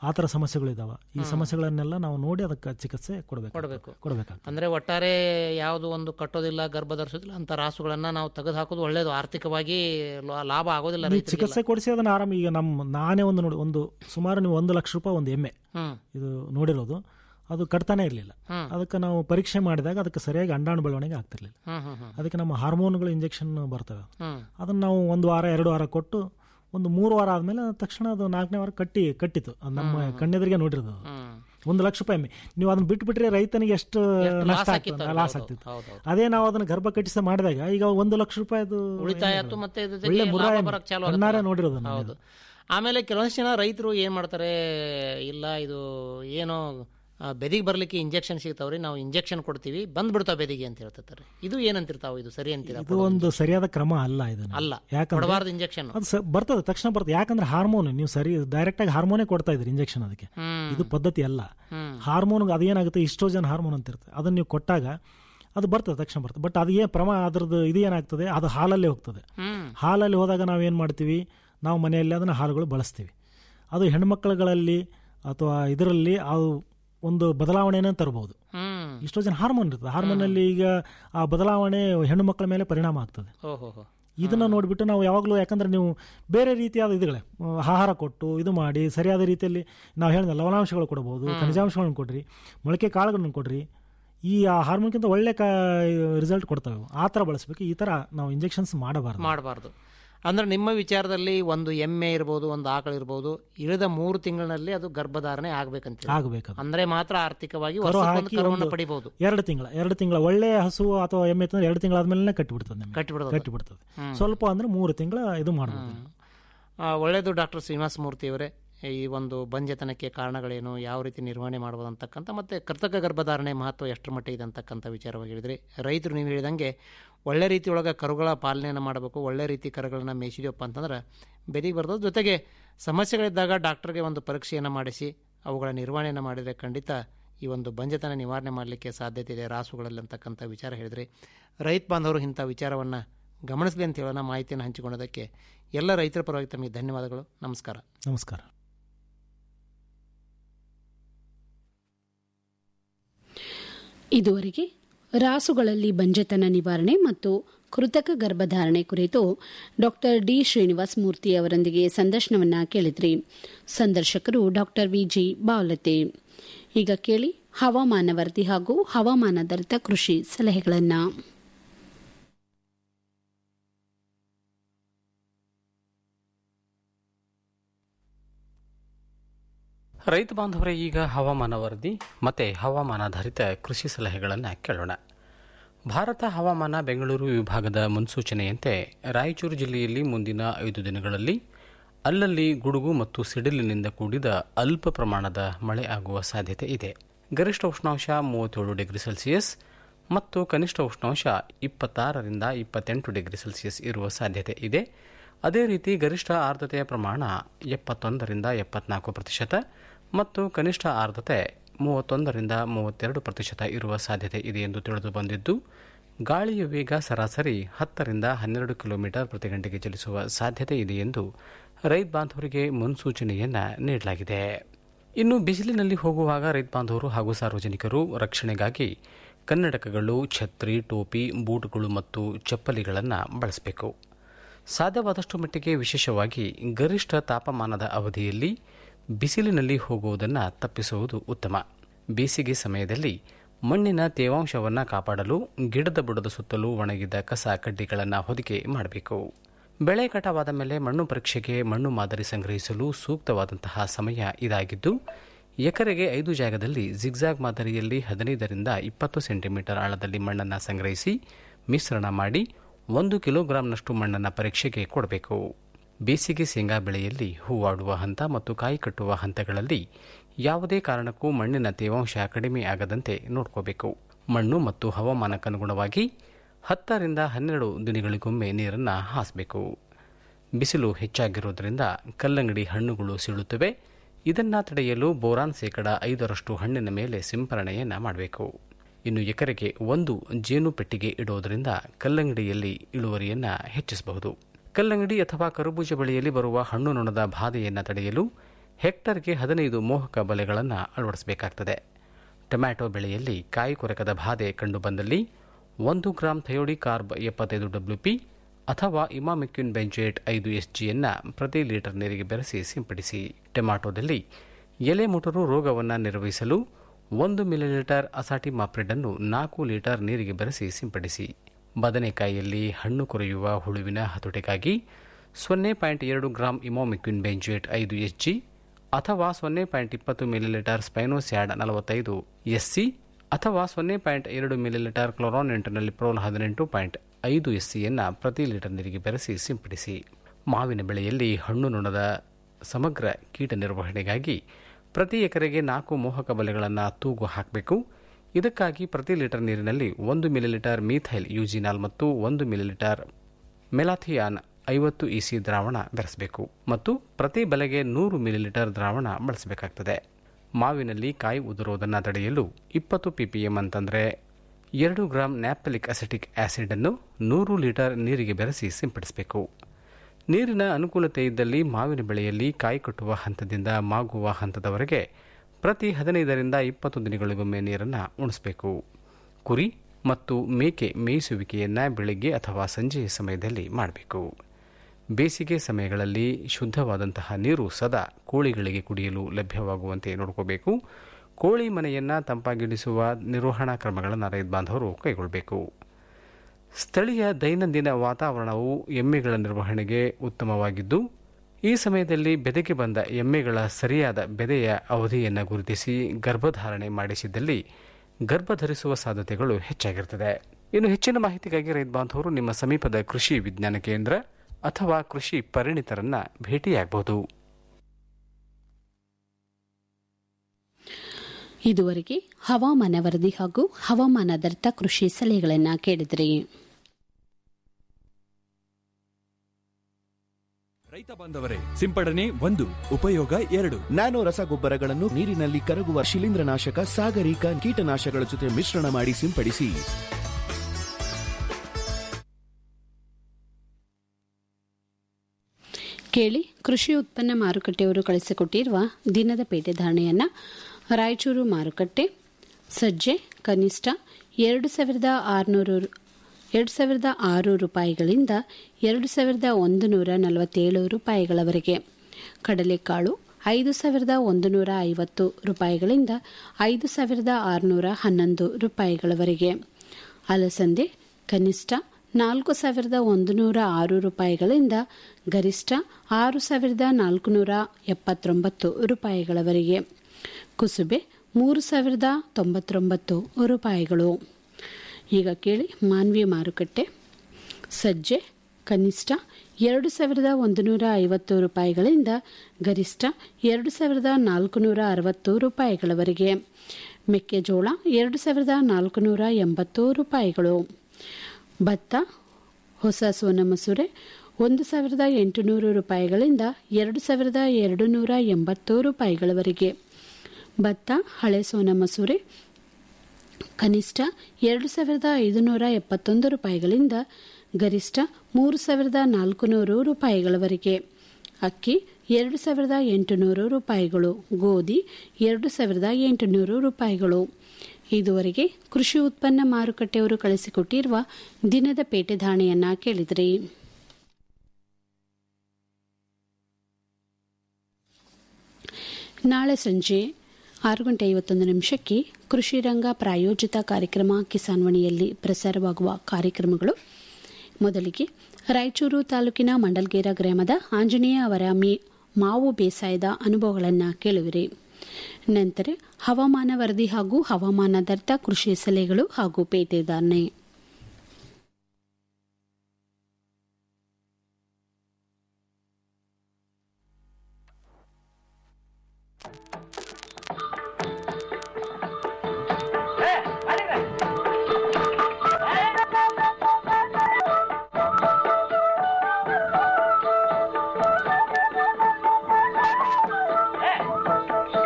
ಆ ಥರ ಸಮಸ್ಯೆಗಳಿದಾವೆ ಈ ಸಮಸ್ಯೆಗಳನ್ನೆಲ್ಲ ನಾವು ನೋಡಿ ಅದಕ್ಕೆ ಚಿಕಿತ್ಸೆ ಕೊಡಬೇಕು ಕೊಡಬೇಕು ಕೊಡಬೇಕಾಗ್ತದೆ ಅಂದ್ರೆ ಒಟ್ಟಾರೆ ಯಾವುದು ಒಂದು ಕಟ್ಟೋದಿಲ್ಲ ಗರ್ಭ ಧರಿಸೋದಿಲ್ಲ ಅಂತ ರಾಸುಗಳನ್ನ ನಾವು ತೆಗೆದು ಹಾಕೋದು ಒಳ್ಳೇದು ಆರ್ಥಿಕವಾಗಿ ಲಾ- ಲಾಭ ಆಗೋದಿಲ್ಲ ನೀವು ರೈತರಿಗೆಲ್ಲ. ಚಿಕಿತ್ಸೆ ಕೊಡಿಸಿ ಅದನ್ನ ಆರಾಮ ಈಗ ನಮ್ಮ ನಾನೇ ಒಂದು ನೋಡಿ ಒಂದು ಸುಮಾರು ನೀವು ಒಂದು ಲಕ್ಷ ರೂಪಾಯಿ ಒಂದು ಎಮ್ಮೆ ಹ್ಮ್ ಇದು ನೋಡಿರೋದು ಅದು ಕಟ್ತಾನೆ ಇರಲಿಲ್ಲ ಹ್ಮ್. ಅದಕ್ಕೆ ನಾವು ಪರೀಕ್ಷೆ ಮಾಡಿದಾಗ ಅದಕ್ಕೆ ಸರಿಯಾಗಿ ಅಂಡಾಣು ಬೆಳವಣಿಗೆ ಆಗ್ತಿರ್ಲಿಲ್ಲ ಹ್ಮ್ ಹ್ಮ್ ಹ್ಮ್ ಅದಕ್ಕೆ ನಮ್ಮ ಹಾರ್ಮೋನ್ಗಳು ಇಂಜೆಕ್ಷನ್ ಬರ್ತವೆ ಹ್ಮ್ ಅದನ್ನ ನಾವು ಒಂದು ವಾರ ಎರಡು ವಾರ ಕೊಟ್ಟು ಒಂದು ಮೂರು ವಾರ ಆದ್ಮೇಲೆ ತಕ್ಷಣ ಅದು ನಾಲ್ಕನೇ ವಾರ ಕಟ್ಟಿ ಕಟ್ಟಿತ್ತು ಅದು ನಮ್ಮ ಕಣ್ಣೆದುರಿಗೆ ನೋಡಿರೋದು ಅದು. ಹ್ಮ್ ಒಂದು ಲಕ್ಷ ರೂಪಾಯಿ ಎಮ್ಮೆ ನೀವು ಅದನ್ನ ಬಿಟ್ಬಿಟ್ರೆ ರೈತನಿಗೆ ಎಷ್ಟು ಎಷ್ಟು ನಷ್ಟ loss ಆಗ್ತದೆ ಆಕ್ಕಿತ್ತು ಲಾಸ್ ಹೌದು, ಆಗ್ತಿತ್ತು ಹೌದು, ಹೌದು. ಅದೇ ನಾವು ಅದನ್ನ ಗರ್ಭ ಕಟ್ಟಿಸ ಮಾಡಿದಾಗ ಈಗ ಒಂದು ಲಕ್ಷ ರೂಪಾಯಿ ಅದು ಉಳಿತಾಯ ಆಯ್ತು ಮತ್ತೆ ಇದ್ರ ಜೊತೆಗೆ ಒಳ್ಳೆ ಲಾಭ ಮುರಾಯಿ ಬರಕ್ ಚಾಲು ಕಣ್ಣಾರೆ ಆಗುತ್ತೆ. ನೋಡಿರೋದು ನಾನು ಹೌದು ಆಮೇಲೆ ಕೆಲವೊಂದು ಜನ ರೈತರು ಏನ್ ಮಾಡ್ತಾರೆ ಇಲ್ಲ ಇದು ಏನೋ ಆ, ಬೆದಿಗೆ ಬರ್ಲಿಕ್ಕೆ ಇಂಜೆಕ್ಷನ್ ಸಿಗ್ತಾವ್ರಿ ನಾವು ಇಂಜೆಕ್ಷನ್ ಕೊಡ್ತೀವಿ ಬಂದ್ಬಿಡ್ತಾವ ಬೆದಿಗೆ ಅಂತ ಹೇಳ್ತಿರ್ತಾರೆ ಇದು ಏನಂತಿರ್ತಾವ ಇದು ಸರಿ ಅಂತೀರ ಇದು ಒಂದು ಸರಿಯಾದ ಕ್ರಮ ಅಲ್ಲ ಇದನ್ನ ಅಲ್ಲ ಯಾಕಂದ್ರೆ ಕೊಡಬಾರ್ದು ಇಂಜೆಕ್ಷನ್ ಅದು ಸ- ಬರ್ತದೆ ತಕ್ಷಣ ಬರ್ತದೆ ಯಾಕಂದ್ರೆ ಹಾರ್ಮೋನ್ ನೀವು ಸರಿ ಡೈರೆಕ್ಟ್ ಆಗಿ ಹಾರ್ಮೋನೇ ಕೊಡ್ತಾ ಇದ್ರಿ ಇಂಜೆಕ್ಷನ್ ಅದಕ್ಕೆ ಹ್ಮ್ ಇದು ಪದ್ಧತಿ ಅಲ್ಲ ಹ್ಮ್ ಹಾರ್ಮೋನ್ ಅದೇನಾಗುತ್ತೆ ಇಸ್ಟ್ರೋಜನ್ ಹಾರ್ಮೋನ್ ಅಂತ ಇರುತ್ತೆ ಅದನ್ನ ನೀವು ಕೊಟ್ಟಾಗ ಅದು ಬರ್ತದೆ ತಕ್ಷಣ ಬರ್ತದೆ ಬಟ್ ಅದು ಏನು ಪ್ರಮಾಣ ಅದ್ರದ್ದು ಇದು ಏನಾಗ್ತದೆ ಅದು ಹಾಲಲ್ಲೇ ಹೋಗ್ತದೆ ಹ್ಮ್ ಹಾಲಲ್ಲಿ ಹೋದಾಗ ನಾವು ಏನು ಮಾಡ್ತೀವಿ ನಾವು ಮನೆಯಲ್ಲಿ ಅದನ್ನು ಹಾಲುಗಳು ಬಳಸ್ತೀವಿ ಅದು ಹೆಣ್ಮಕ್ಳುಗಳಲ್ಲಿ ಅಥವಾ ಇದರಲ್ಲಿ ಅದು ಒಂದು ಬದಲಾವಣೆನೇ ತರಬಹುದು ಹ್ಮ್ ಇಸ್ಟ್ರೋಜನ್ ಹಾರ್ಮೋನ್ ಇರ್ತದೆ ಹಾರ್ಮೋನಲ್ಲಿ ಈಗ ಆ ಬದಲಾವಣೆ ಹೆಣ್ಣು ಮಕ್ಕಳ ಮೇಲೆ ಪರಿಣಾಮ ಆಗ್ತದೆ ಓಹೋ ಹೋ ಇದನ್ನ ನೋಡಿಬಿಟ್ಟು ನಾವು ಯಾವಾಗಲೂ ಯಾಕಂದ್ರೆ ನೀವು ಬೇರೆ ರೀತಿಯಾದ ಇದುಗಳೇ ಆ, ಆಹಾರ ಕೊಟ್ಟು ಇದು ಮಾಡಿ ಸರಿಯಾದ ರೀತಿಯಲ್ಲಿ ನಾವು ಹೇಳಿದ ಲವಣಾಂಶಗಳು ಕೊಡಬಹುದು ಖನಿಜಾಂಶಗಳನ್ನು ಕೊಡ್ರಿ ಮೊಳಕೆ ಕಾಳುಗಳನ್ನು ಕೊಡ್ರಿ ಈ ಆ ಹಾರ್ಮೋನ್ಗಿಂತ ಒಳ್ಳೆ ಕ ರಿಸಲ್ಟ್ ಕೊಡ್ತವೆ ಅವು. ಆ ಥರ ಬಳಸಬೇಕು ಈ ಥರ ನಾವು ಇಂಜೆಕ್ಷನ್ಸ್ ಮಾಡಬಾರ್ದು ಮಾಡಬಾರ್ದು ಅಂದ್ರೆ ನಿಮ್ಮ ವಿಚಾರದಲ್ಲಿ ಒಂದು ಎಮ್ಮೆ ಇರ್ಬೋದು ಒಂದು ಆಕಳು ಇರ್ಬೋದು ಇಳಿದ ಮೂರು ತಿಂಗಳಿನಲ್ಲಿ ಅದು ಗರ್ಭಧಾರಣೆ ಆಗ್ಬೇಕಂತ ಆಗಬೇಕದು ಅಂದ್ರೆ ಮಾತ್ರ ಆರ್ಥಿಕವಾಗಿ ಕರು ವರ್ಷಕ್ಕೊಂದು ಹಾಕಿ ಕರುವನ್ನು ಒಂದು ಪಡಿಬಹುದು ಎರಡು ತಿಂಗಳ ಎರಡು ತಿಂಗಳ ಒಳ್ಳೆ ಹಸು ಅಥವಾ ಎಮ್ಮೆ ತಂದ್ರೆ ಎರಡು ತಿಂಗಳಾದ್ಮೇಲೆ ಕಟ್ಟಿಬಿಡ್ತದೆ ನಿಮಗೆ ಕಟ್ಟಿಬಿಡೋದು ಕಟ್ಟಿಬಿಡ್ತದೆ ಸ್ವಲ್ಪ ಅಂದ್ರೆ ಮೂರು ತಿಂಗಳ ಇದು ಮಾಡ್ಬೋದು ಆ, ಒಳ್ಳೆಯದು ಡಾಕ್ಟರ್ ಶ್ರೀನಿವಾಸ ಮೂರ್ತಿಯವರೇ ಈ ಒಂದು ಬಂಜೆತನಕ್ಕೆ ಕಾರಣಗಳೇನು ಯಾವ ರೀತಿ ನಿರ್ವಹಣೆ ಮಾಡ್ಬೋದು ಅಂತಕ್ಕಂಥ ಮತ್ತು ಕರ್ತಕ ಗರ್ಭಧಾರಣೆ ಮಹತ್ವ ಎಷ್ಟರ ಮಟ್ಟಿಗೆ ಇದೆ ಅಂತಕ್ಕಂಥ ವಿಚಾರವಾಗಿ ಹೇಳಿದ್ರಿ ರೈತರು ನೀವು ಹೇಳಿದಂಗೆ ಒಳ್ಳೆ ರೀತಿಯೊಳಗೆ ಕರುಗಳ ಪಾಲನೆಯನ್ನು ಮಾಡಬೇಕು ಒಳ್ಳೆ ರೀತಿ ಕರುಗಳನ್ನ ಮೇಯಿಸಿದ್ಯಪ್ಪ ಅಂತಂದ್ರೆ ಬೆದಿಗೆ ಬರ್ತದೆ ಜೊತೆಗೆ ಸಮಸ್ಯೆಗಳಿದ್ದಾಗ ಡಾಕ್ಟರ್ಗೆ ಒಂದು ಪರೀಕ್ಷೆಯನ್ನು ಮಾಡಿಸಿ ಅವುಗಳ ನಿರ್ವಹಣೆಯನ್ನು ಮಾಡಿದರೆ ಖಂಡಿತ ಈ ಒಂದು ಬಂಜೆತನ ನಿವಾರಣೆ ಮಾಡಲಿಕ್ಕೆ ಸಾಧ್ಯತೆ ಇದೆ ರಾಸುಗಳಲ್ಲಿ ಅಂತಕ್ಕಂಥ ವಿಚಾರ ಹೇಳಿದ್ರಿ ರೈತ ಬಾಂಧವರು ಇಂಥ ವಿಚಾರವನ್ನು ಗಮನಿಸಲಿ ಅಂತ ಹೇಳೋಣ ಮಾಹಿತಿಯನ್ನು ಹಂಚಿಕೊಳ್ಳೋದಕ್ಕೆ ಎಲ್ಲ ರೈತರ ಪರವಾಗಿ ತಮಗೆ ಧನ್ಯವಾದಗಳು ನಮಸ್ಕಾರ ನಮಸ್ಕಾರ ಇದುವರೆಗೆ ರಾಸುಗಳಲ್ಲಿ ಬಂಜೆತನ ನಿವಾರಣೆ ಮತ್ತು ಕೃತಕ ಗರ್ಭಧಾರಣೆ ಕುರಿತು ಡಾಕ್ಟರ್ ಡಿ ಶ್ರೀನಿವಾಸ್ ಮೂರ್ತಿ ಅವರೊಂದಿಗೆ ಸಂದರ್ಶನವನ್ನ ಕೇಳಿದ್ರಿ ಸಂದರ್ಶಕರು ಡಾಕ್ಟರ್ ವಿಜಿ ಬಾವಲತೆ ಈಗ ಕೇಳಿ ಹವಾಮಾನ ವರದಿ ಹಾಗೂ ಹವಾಮಾನಾಧಾರಿತ ಕೃಷಿ ಸಲಹೆಗಳನ್ನು ರೈತ ಬಾಂಧವರೇ ಈಗ ಹವಾಮಾನ ವರದಿ ಮತ್ತು ಹವಾಮಾನಾಧಾರಿತ ಕೃಷಿ ಸಲಹೆಗಳನ್ನು ಕೇಳೋಣ ಭಾರತ ಹವಾಮಾನ ಬೆಂಗಳೂರು ವಿಭಾಗದ ಮುನ್ಸೂಚನೆಯಂತೆ ರಾಯಚೂರು ಜಿಲ್ಲೆಯಲ್ಲಿ ಮುಂದಿನ ಐದು ದಿನಗಳಲ್ಲಿ ಅಲ್ಲಲ್ಲಿ ಗುಡುಗು ಮತ್ತು ಸಿಡಿಲಿನಿಂದ ಕೂಡಿದ ಅಲ್ಪ ಪ್ರಮಾಣದ ಮಳೆ ಆಗುವ ಸಾಧ್ಯತೆ ಇದೆ ಗರಿಷ್ಠ ಉಷ್ಣಾಂಶ ಮೂವತ್ತೇಳು ಡಿಗ್ರಿ ಸೆಲ್ಸಿಯಸ್ ಮತ್ತು ಕನಿಷ್ಠ ಉಷ್ಣಾಂಶ ಇಪ್ಪತ್ತಾರರಿಂದ ಇಪ್ಪತ್ತೆಂಟು ಡಿಗ್ರಿ ಸೆಲ್ಸಿಯಸ್ ಇರುವ ಸಾಧ್ಯತೆ ಇದೆ ಅದೇ ರೀತಿ ಗರಿಷ್ಠ ಆರ್ದ್ರತೆಯ ಪ್ರಮಾಣ ಎಪ್ಪತ್ತೊಂದರಿಂದ ಎಪ್ಪತ್ನಾಲ್ಕು ಪ್ರತಿಶತ ಮತ್ತು ಕನಿಷ್ಠ ಆರ್ದ್ರತೆ ಮೂವತ್ತೊಂದರಿಂದ ಮೂವತ್ತೆರಡು ಪ್ರತಿಶತ ಇರುವ ಸಾಧ್ಯತೆ ಇದೆ ಎಂದು ತಿಳಿದು ಬಂದಿದ್ದು ಗಾಳಿಯ ವೇಗ ಸರಾಸರಿ ಹತ್ತರಿಂದ ಹನ್ನೆರಡು ಕಿಲೋಮೀಟರ್ ಪ್ರತಿ ಗಂಟೆಗೆ ಚಲಿಸುವ ಸಾಧ್ಯತೆ ಇದೆ ಎಂದು ರೈತ ಬಾಂಧವರಿಗೆ ಮುನ್ಸೂಚನೆಯನ್ನ ನೀಡಲಾಗಿದೆ ಇನ್ನು ಬಿಸಿಲಿನಲ್ಲಿ ಹೋಗುವಾಗ ರೈತ ಬಾಂಧವರು ಹಾಗೂ ಸಾರ್ವಜನಿಕರು ರಕ್ಷಣೆಗಾಗಿ ಕನ್ನಡಕಗಳು ಛತ್ರಿ ಟೋಪಿ ಬೂಟ್ಗಳು ಮತ್ತು ಚಪ್ಪಲಿಗಳನ್ನು ಬಳಸಬೇಕು ಸಾಧ್ಯವಾದಷ್ಟು ಮಟ್ಟಿಗೆ ವಿಶೇಷವಾಗಿ ಗರಿಷ್ಠ ತಾಪಮಾನದ ಅವಧಿಯಲ್ಲಿ ಬಿಸಿಲಿನಲ್ಲಿ ಹೋಗುವುದನ್ನು ತಪ್ಪಿಸುವುದು ಉತ್ತಮ ಬೇಸಿಗೆ ಸಮಯದಲ್ಲಿ ಮಣ್ಣಿನ ತೇವಾಂಶವನ್ನು ಕಾಪಾಡಲು ಗಿಡದ ಬುಡದ ಸುತ್ತಲೂ ಒಣಗಿದ ಕಸ ಕಡ್ಡಿಗಳನ್ನು ಹೊದಿಕೆ ಮಾಡಬೇಕು ಬೆಳೆ ಕಟಾವಾದ ಮೇಲೆ ಮಣ್ಣು ಪರೀಕ್ಷೆಗೆ ಮಣ್ಣು ಮಾದರಿ ಸಂಗ್ರಹಿಸಲು ಸೂಕ್ತವಾದಂತಹ ಸಮಯ ಇದಾಗಿದ್ದು ಎಕರೆಗೆ ಐದು ಜಾಗದಲ್ಲಿ ಜಿಗ್ಜಾಗ್ ಮಾದರಿಯಲ್ಲಿ ಹದಿನೈದರಿಂದ ಇಪ್ಪತ್ತು ಸೆಂಟಿಮೀಟರ್ ಆಳದಲ್ಲಿ ಮಣ್ಣನ್ನು ಸಂಗ್ರಹಿಸಿ ಮಿಶ್ರಣ ಮಾಡಿ ಒಂದು ಕಿಲೋಗ್ರಾಂನಷ್ಟು ಮಣ್ಣನ್ನು ಪರೀಕ್ಷೆಗೆ ಕೊಡಬೇಕು ಬೇಸಿಗೆ ಶೇಂಗಾ ಬೆಳೆಯಲ್ಲಿ ಹೂವಾಡುವ ಹಂತ ಮತ್ತು ಕಾಯಿ ಕಟ್ಟುವ ಹಂತಗಳಲ್ಲಿ ಯಾವುದೇ ಕಾರಣಕ್ಕೂ ಮಣ್ಣಿನ ತೇವಾಂಶ ಕಡಿಮೆ ಆಗದಂತೆ ನೋಡ್ಕೋಬೇಕು ಮಣ್ಣು ಮತ್ತು ಹವಾಮಾನಕ್ಕನುಗುಣವಾಗಿ ಹತ್ತರಿಂದ ಹನ್ನೆರಡು ದಿನಗಳಿಗೊಮ್ಮೆ ನೀರನ್ನು ಹಾಸಬೇಕು ಬಿಸಿಲು ಹೆಚ್ಚಾಗಿರುವುದರಿಂದ ಕಲ್ಲಂಗಡಿ ಹಣ್ಣುಗಳು ಸೀಳುತ್ತವೆ ಇದನ್ನು ತಡೆಯಲು ಬೋರಾನ್ ಶೇಕಡ ಐದರಷ್ಟು ಹಣ್ಣಿನ ಮೇಲೆ ಸಿಂಪರಣೆಯನ್ನು ಮಾಡಬೇಕು ಇನ್ನು ಎಕರೆಗೆ ಒಂದು ಜೇನು ಪೆಟ್ಟಿಗೆ ಇಡುವುದರಿಂದ ಕಲ್ಲಂಗಡಿಯಲ್ಲಿ ಇಳುವರಿಯನ್ನು ಹೆಚ್ಚಿಸಬಹುದು ಕಲ್ಲಂಗಡಿ ಅಥವಾ ಕರಬೂಜ ಬೆಳೆಯಲ್ಲಿ ಬರುವ ಹಣ್ಣು ನೊಣದ ಬಾಧೆಯನ್ನು ತಡೆಯಲು ಹೆಕ್ಟರ್ಗೆ ಹದಿನೈದು ಮೋಹಕ ಬಲೆಗಳನ್ನು ಅಳವಡಿಸಬೇಕಾಗ್ತದೆ ಟೊಮ್ಯಾಟೊ ಬೆಳೆಯಲ್ಲಿ ಕಾಯಿ ಕೊರಕದ ಬಾಧೆ ಕಂಡುಬಂದಲ್ಲಿ ಒಂದು ಗ್ರಾಂ ಥಯೋಡಿ ಕಾರ್ಬ್ ಎಪ್ಪತ್ತೈದು ಡಬ್ಲ್ಯೂಪಿ ಅಥವಾ ಇಮಾಮಿಕ್ಯೂನ್ ಬೆಂಜೇಟ್ ಐದು ಎಸ್ಜಿಯನ್ನು ಪ್ರತಿ ಲೀಟರ್ ನೀರಿಗೆ ಬೆರೆಸಿ ಸಿಂಪಡಿಸಿ ಟೊಮ್ಯಾಟೊದಲ್ಲಿ ಎಲೆ ಮುಟುರು ರೋಗವನ್ನು ನಿರ್ವಹಿಸಲು ಒಂದು ಮಿಲಿಲೀಟರ್ ಅಸಾಟಿ ಮಾಪ್ರಿಡನ್ನು ನಾಲ್ಕು ಲೀಟರ್ ನೀರಿಗೆ ಬೆರೆಸಿ ಸಿಂಪಡಿಸಿ ಬದನೆಕಾಯಿಯಲ್ಲಿ ಹಣ್ಣು ಕೊರೆಯುವ ಹುಳುವಿನ ಹತೋಟಿಗಾಗಿ ಸೊನ್ನೆ ಪಾಯಿಂಟ್ ಎರಡು ಗ್ರಾಂ ಇಮೋಮಿಕ್ವಿನ್ ಬೆಂಜೇಟ್ ಐದು ಎಸ್ಜಿ ಅಥವಾ ಸೊನ್ನೆ ಪಾಯಿಂಟ್ ಇಪ್ಪತ್ತು ಮಿಲಿಲೀಟರ್ ಸ್ಪೈನೋಸ್ಯಾಡ್ ನಲವತ್ತೈದು ಎಸ್ಸಿ ಅಥವಾ ಸೊನ್ನೆ ಪಾಯಿಂಟ್ ಎರಡು ಮಿಲಿಲೀಟರ್ ಕ್ಲೋರಾನ್ ಇಂಟರ್ನಲ್ಲಿ ಪ್ರೋಲ್ ಹದಿನೆಂಟು ಪಾಯಿಂಟ್ ಐದು ಎಸ್ಸಿಯನ್ನು ಪ್ರತಿ ಲೀಟರ್ ನೀರಿಗೆ ಬೆರೆಸಿ ಸಿಂಪಡಿಸಿ ಮಾವಿನ ಬೆಳೆಯಲ್ಲಿ ಹಣ್ಣು ನೊಣದ ಸಮಗ್ರ ಕೀಟ ನಿರ್ವಹಣೆಗಾಗಿ ಪ್ರತಿ ಎಕರೆಗೆ ನಾಲ್ಕು ಮೋಹಕ ಬಲೆಗಳನ್ನು ತೂಗು ಹಾಕಬೇಕು ಇದಕ್ಕಾಗಿ ಪ್ರತಿ ಲೀಟರ್ ನೀರಿನಲ್ಲಿ ಒಂದು ಮಿಲಿಲೀಟರ್ ಮೀಥೈಲ್ ಯೂಜಿನಾಲ್ ಮತ್ತು ಒಂದು ಮಿಲಿಲೀಟರ್ ಮೆಲಾಥಿಯಾನ್ ಐವತ್ತು ಇಸಿ ದ್ರಾವಣ ಬೆರೆಸಬೇಕು ಮತ್ತು ಪ್ರತಿ ಬಲೆಗೆ ನೂರು ಮಿಲಿಲೀಟರ್ ದ್ರಾವಣ ಬಳಸಬೇಕಾಗ್ತದೆ ಮಾವಿನಲ್ಲಿ ಕಾಯಿ ಉದುರೋದನ್ನು ತಡೆಯಲು ಇಪ್ಪತ್ತು ಪಿಪಿಎಂ ಅಂತಂದರೆ ಎರಡು ಗ್ರಾಂ ನ್ಯಾಪಲಿಕ್ ಅಸೆಟಿಕ್ ಆಸಿಡ್ ಅನ್ನು ನೂರು ಲೀಟರ್ ನೀರಿಗೆ ಬೆರೆಸಿ ಸಿಂಪಡಿಸಬೇಕು ನೀರಿನ ಅನುಕೂಲತೆ ಇದ್ದಲ್ಲಿ ಮಾವಿನ ಬೆಳೆಯಲ್ಲಿ ಕಾಯಿ ಕಟ್ಟುವ ಹಂತದಿಂದ ಮಾಗುವ ಹಂತದವರೆಗೆ ಪ್ರತಿ ಹದಿನೈದರಿಂದ ಇಪ್ಪತ್ತು ದಿನಗಳಿಗೊಮ್ಮೆ ನೀರನ್ನು ಉಣಿಸಬೇಕು ಕುರಿ ಮತ್ತು ಮೇಕೆ ಮೇಯಿಸುವಿಕೆಯನ್ನು ಬೆಳಿಗ್ಗೆ ಅಥವಾ ಸಂಜೆಯ ಸಮಯದಲ್ಲಿ ಮಾಡಬೇಕು ಬೇಸಿಗೆ ಸಮಯಗಳಲ್ಲಿ ಶುದ್ಧವಾದಂತಹ ನೀರು ಸದಾ ಕೋಳಿಗಳಿಗೆ ಕುಡಿಯಲು ಲಭ್ಯವಾಗುವಂತೆ ನೋಡ್ಕೋಬೇಕು ಕೋಳಿ ಮನೆಯನ್ನು ತಂಪಾಗಿಡಿಸುವ ನಿರ್ವಹಣಾ ಕ್ರಮಗಳನ್ನು ರೈತ ಬಾಂಧವರು ಕೈಗೊಳ್ಳಬೇಕು ಸ್ಥಳೀಯ ದೈನಂದಿನ ವಾತಾವರಣವು ಎಮ್ಮೆಗಳ ನಿರ್ವಹಣೆಗೆ ಉತ್ತಮವಾಗಿದ್ದು ಈ ಸಮಯದಲ್ಲಿ ಬೆದೆಗೆ ಬಂದ ಎಮ್ಮೆಗಳ ಸರಿಯಾದ ಬೆದೆಯ ಅವಧಿಯನ್ನು ಗುರುತಿಸಿ ಗರ್ಭಧಾರಣೆ ಮಾಡಿಸಿದ್ದಲ್ಲಿ ಗರ್ಭಧರಿಸುವ ಸಾಧ್ಯತೆಗಳು ಹೆಚ್ಚಾಗಿರುತ್ತದೆ ಇನ್ನು ಹೆಚ್ಚಿನ ಮಾಹಿತಿಗಾಗಿ ರೈತ ಬಾಂಧವರು ನಿಮ್ಮ ಸಮೀಪದ ಕೃಷಿ ವಿಜ್ಞಾನ ಕೇಂದ್ರ ಅಥವಾ ಕೃಷಿ ಪರಿಣಿತರನ್ನ ಭೇಟಿಯಾಗಬಹುದು ಇದುವರೆಗೆ ಹವಾಮಾನ ವರದಿ ಹಾಗೂ ಹವಾಮಾನಾಧಾರಿತ ಕೃಷಿ ಸಲಹೆಗಳನ್ನು ಕೇಳಿದ್ರಿ ರೈತ ಬಾಂಧವರೇ ಸಿಂಪಡಣೆ ಒಂದು ಉಪಯೋಗ ಎರಡು ನ್ಯಾನೋ ರಸಗೊಬ್ಬರಗಳನ್ನು ನೀರಿನಲ್ಲಿ ಕರಗುವ ಶಿಲೀಂಧ್ರನಾಶಕ ಸಾಗರಿಕ ಕೀಟನಾಶಕಗಳ ಜೊತೆ ಮಿಶ್ರಣ ಮಾಡಿ ಸಿಂಪಡಿಸಿ ಕೇಳಿ ಕೃಷಿ ಉತ್ಪನ್ನ ಮಾರುಕಟ್ಟೆಯವರು ಕಳಿಸಿಕೊಟ್ಟಿರುವ ದಿನದ ಪೇಟೆ ಧಾರಣೆಯನ್ನು ರಾಯಚೂರು ಮಾರುಕಟ್ಟೆ ಸಜ್ಜೆ ಕನಿಷ್ಠ ಎರಡು ಸಾವಿರದ ಆರುನೂರು ಎರಡು ಸಾವಿರದ ಆರು ರೂಪಾಯಿಗಳಿಂದ ಎರಡು ಸಾವಿರದ ಒಂದು ನೂರ ನಲವತ್ತೇಳು ರೂಪಾಯಿಗಳವರೆಗೆ ಕಡಲೆಕಾಳು ಐದು ಸಾವಿರದ ಒಂದು ನೂರ ಐವತ್ತು ರೂಪಾಯಿಗಳಿಂದ ಐದು ಸಾವಿರದ ಆರುನೂರ ಹನ್ನೊಂದು ರೂಪಾಯಿಗಳವರೆಗೆ ಅಲಸಂದೆ ಕನಿಷ್ಠ ನಾಲ್ಕು ಸಾವಿರದ ಒಂದು ನೂರ ಆರು ರೂಪಾಯಿಗಳಿಂದ ಗರಿಷ್ಠ ಆರು ಸಾವಿರದ ನಾಲ್ಕುನೂರ ಎಪ್ಪತ್ತೊಂಬತ್ತು ರೂಪಾಯಿಗಳವರೆಗೆ ಕುಸುಬೆ ಮೂರು ಸಾವಿರದ ತೊಂಬತ್ತೊಂಬತ್ತು ರೂಪಾಯಿಗಳು ಈಗ ಕೇಳಿ ಮಾನ್ವಿ ಮಾರುಕಟ್ಟೆ ಸಜ್ಜೆ ಕನಿಷ್ಠ ಎರಡು ಸಾವಿರದ ಒಂದು ನೂರ ಐವತ್ತು ರೂಪಾಯಿಗಳಿಂದ ಗರಿಷ್ಠ ಎರಡು ಸಾವಿರದ ನಾಲ್ಕುನೂರ ಅರವತ್ತು ರೂಪಾಯಿಗಳವರೆಗೆ ಮೆಕ್ಕೆಜೋಳ ಎರಡು ಸಾವಿರದ ನಾಲ್ಕುನೂರ ಎಂಬತ್ತು ರೂಪಾಯಿಗಳು ಭತ್ತ ಹೊಸ ಸೋನ ಮಸೂರೆ ಒಂದು ಸಾವಿರದ ಎಂಟುನೂರು ರೂಪಾಯಿಗಳಿಂದ ಎರಡು ಸಾವಿರದ ಎರಡು ನೂರ ಎಂಬತ್ತು ರೂಪಾಯಿಗಳವರೆಗೆ ಭತ್ತ ಹಳೆ ಸೋನ ಮಸೂರೆ ಕನಿಷ್ಠ ಎರಡು ಸಾವಿರದ ಐದುನೂರ ಎಪ್ಪತ್ತೊಂದು ರೂಪಾಯಿಗಳಿಂದ ಗರಿಷ್ಠ ಮೂರು ಸಾವಿರದ ನಾಲ್ಕುನೂರು ರೂಪಾಯಿಗಳವರೆಗೆ ಅಕ್ಕಿ ಎರಡು ಸಾವಿರದ ಎಂಟುನೂರು ರೂಪಾಯಿಗಳು ಗೋಧಿ ಎರಡು ಸಾವಿರದ ಎಂಟುನೂರು ರೂಪಾಯಿಗಳು ಇದುವರೆಗೆ ಕೃಷಿ ಉತ್ಪನ್ನ ಮಾರುಕಟ್ಟೆಯವರು ಕಳಿಸಿಕೊಟ್ಟಿರುವ ದಿನದ ಪೇಟೆ ಧಾರಣೆಯನ್ನ ಕೇಳಿದ್ರಿ ನಾಳೆ ಸಂಜೆ ಆರು ಗಂಟೆ ಐವತ್ತೊಂದು ನಿಮಿಷಕ್ಕೆ ಕೃಷಿ ರಂಗ ಪ್ರಾಯೋಜಿತ ಕಾರ್ಯಕ್ರಮ ಕಿಸಾನ್ವಣಿಯಲ್ಲಿ ಪ್ರಸಾರವಾಗುವ ಕಾರ್ಯಕ್ರಮಗಳು ಮೊದಲಿಗೆ ರಾಯಚೂರು ತಾಲೂಕಿನ ಮಂಡಲ್ಗೇರ ಗ್ರಾಮದ ಆಂಜನೇಯ ಅವರ ಮೀ ಮಾವು ಬೇಸಾಯದ ಅನುಭವಗಳನ್ನು ಕೇಳುವಿರಿ ನಂತರ ಹವಾಮಾನ ವರದಿ ಹಾಗೂ ಹವಾಮಾನಾಧಾರಿತ ಕೃಷಿ ಸಲಹೆಗಳು ಹಾಗೂ ಪೇಟೆದಾರಣೆ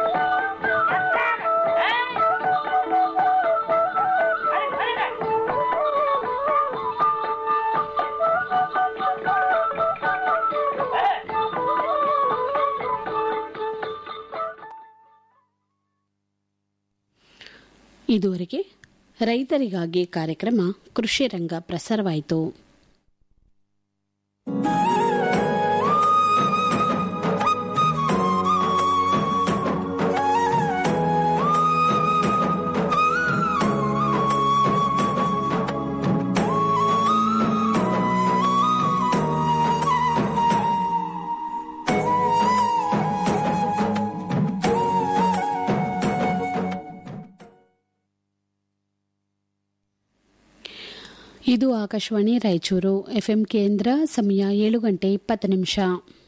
Hey! ಇದುವರೆಗೆ ರೈತರಿಗಾಗಿ ಕಾರ್ಯಕ್ರಮ ಕೃಷಿ ರಂಗ ಪ್ರಸಾರವಾಯಿತು ಇದು ಆಕಾಶವಾಣಿ ರಾಯಚೂರು ಎಫ್ಎಂ ಕೇಂದ್ರ ಸಮಯ ಏಳು ಗಂಟೆ ಇಪ್ಪತ್ತು ನಿಮಿಷ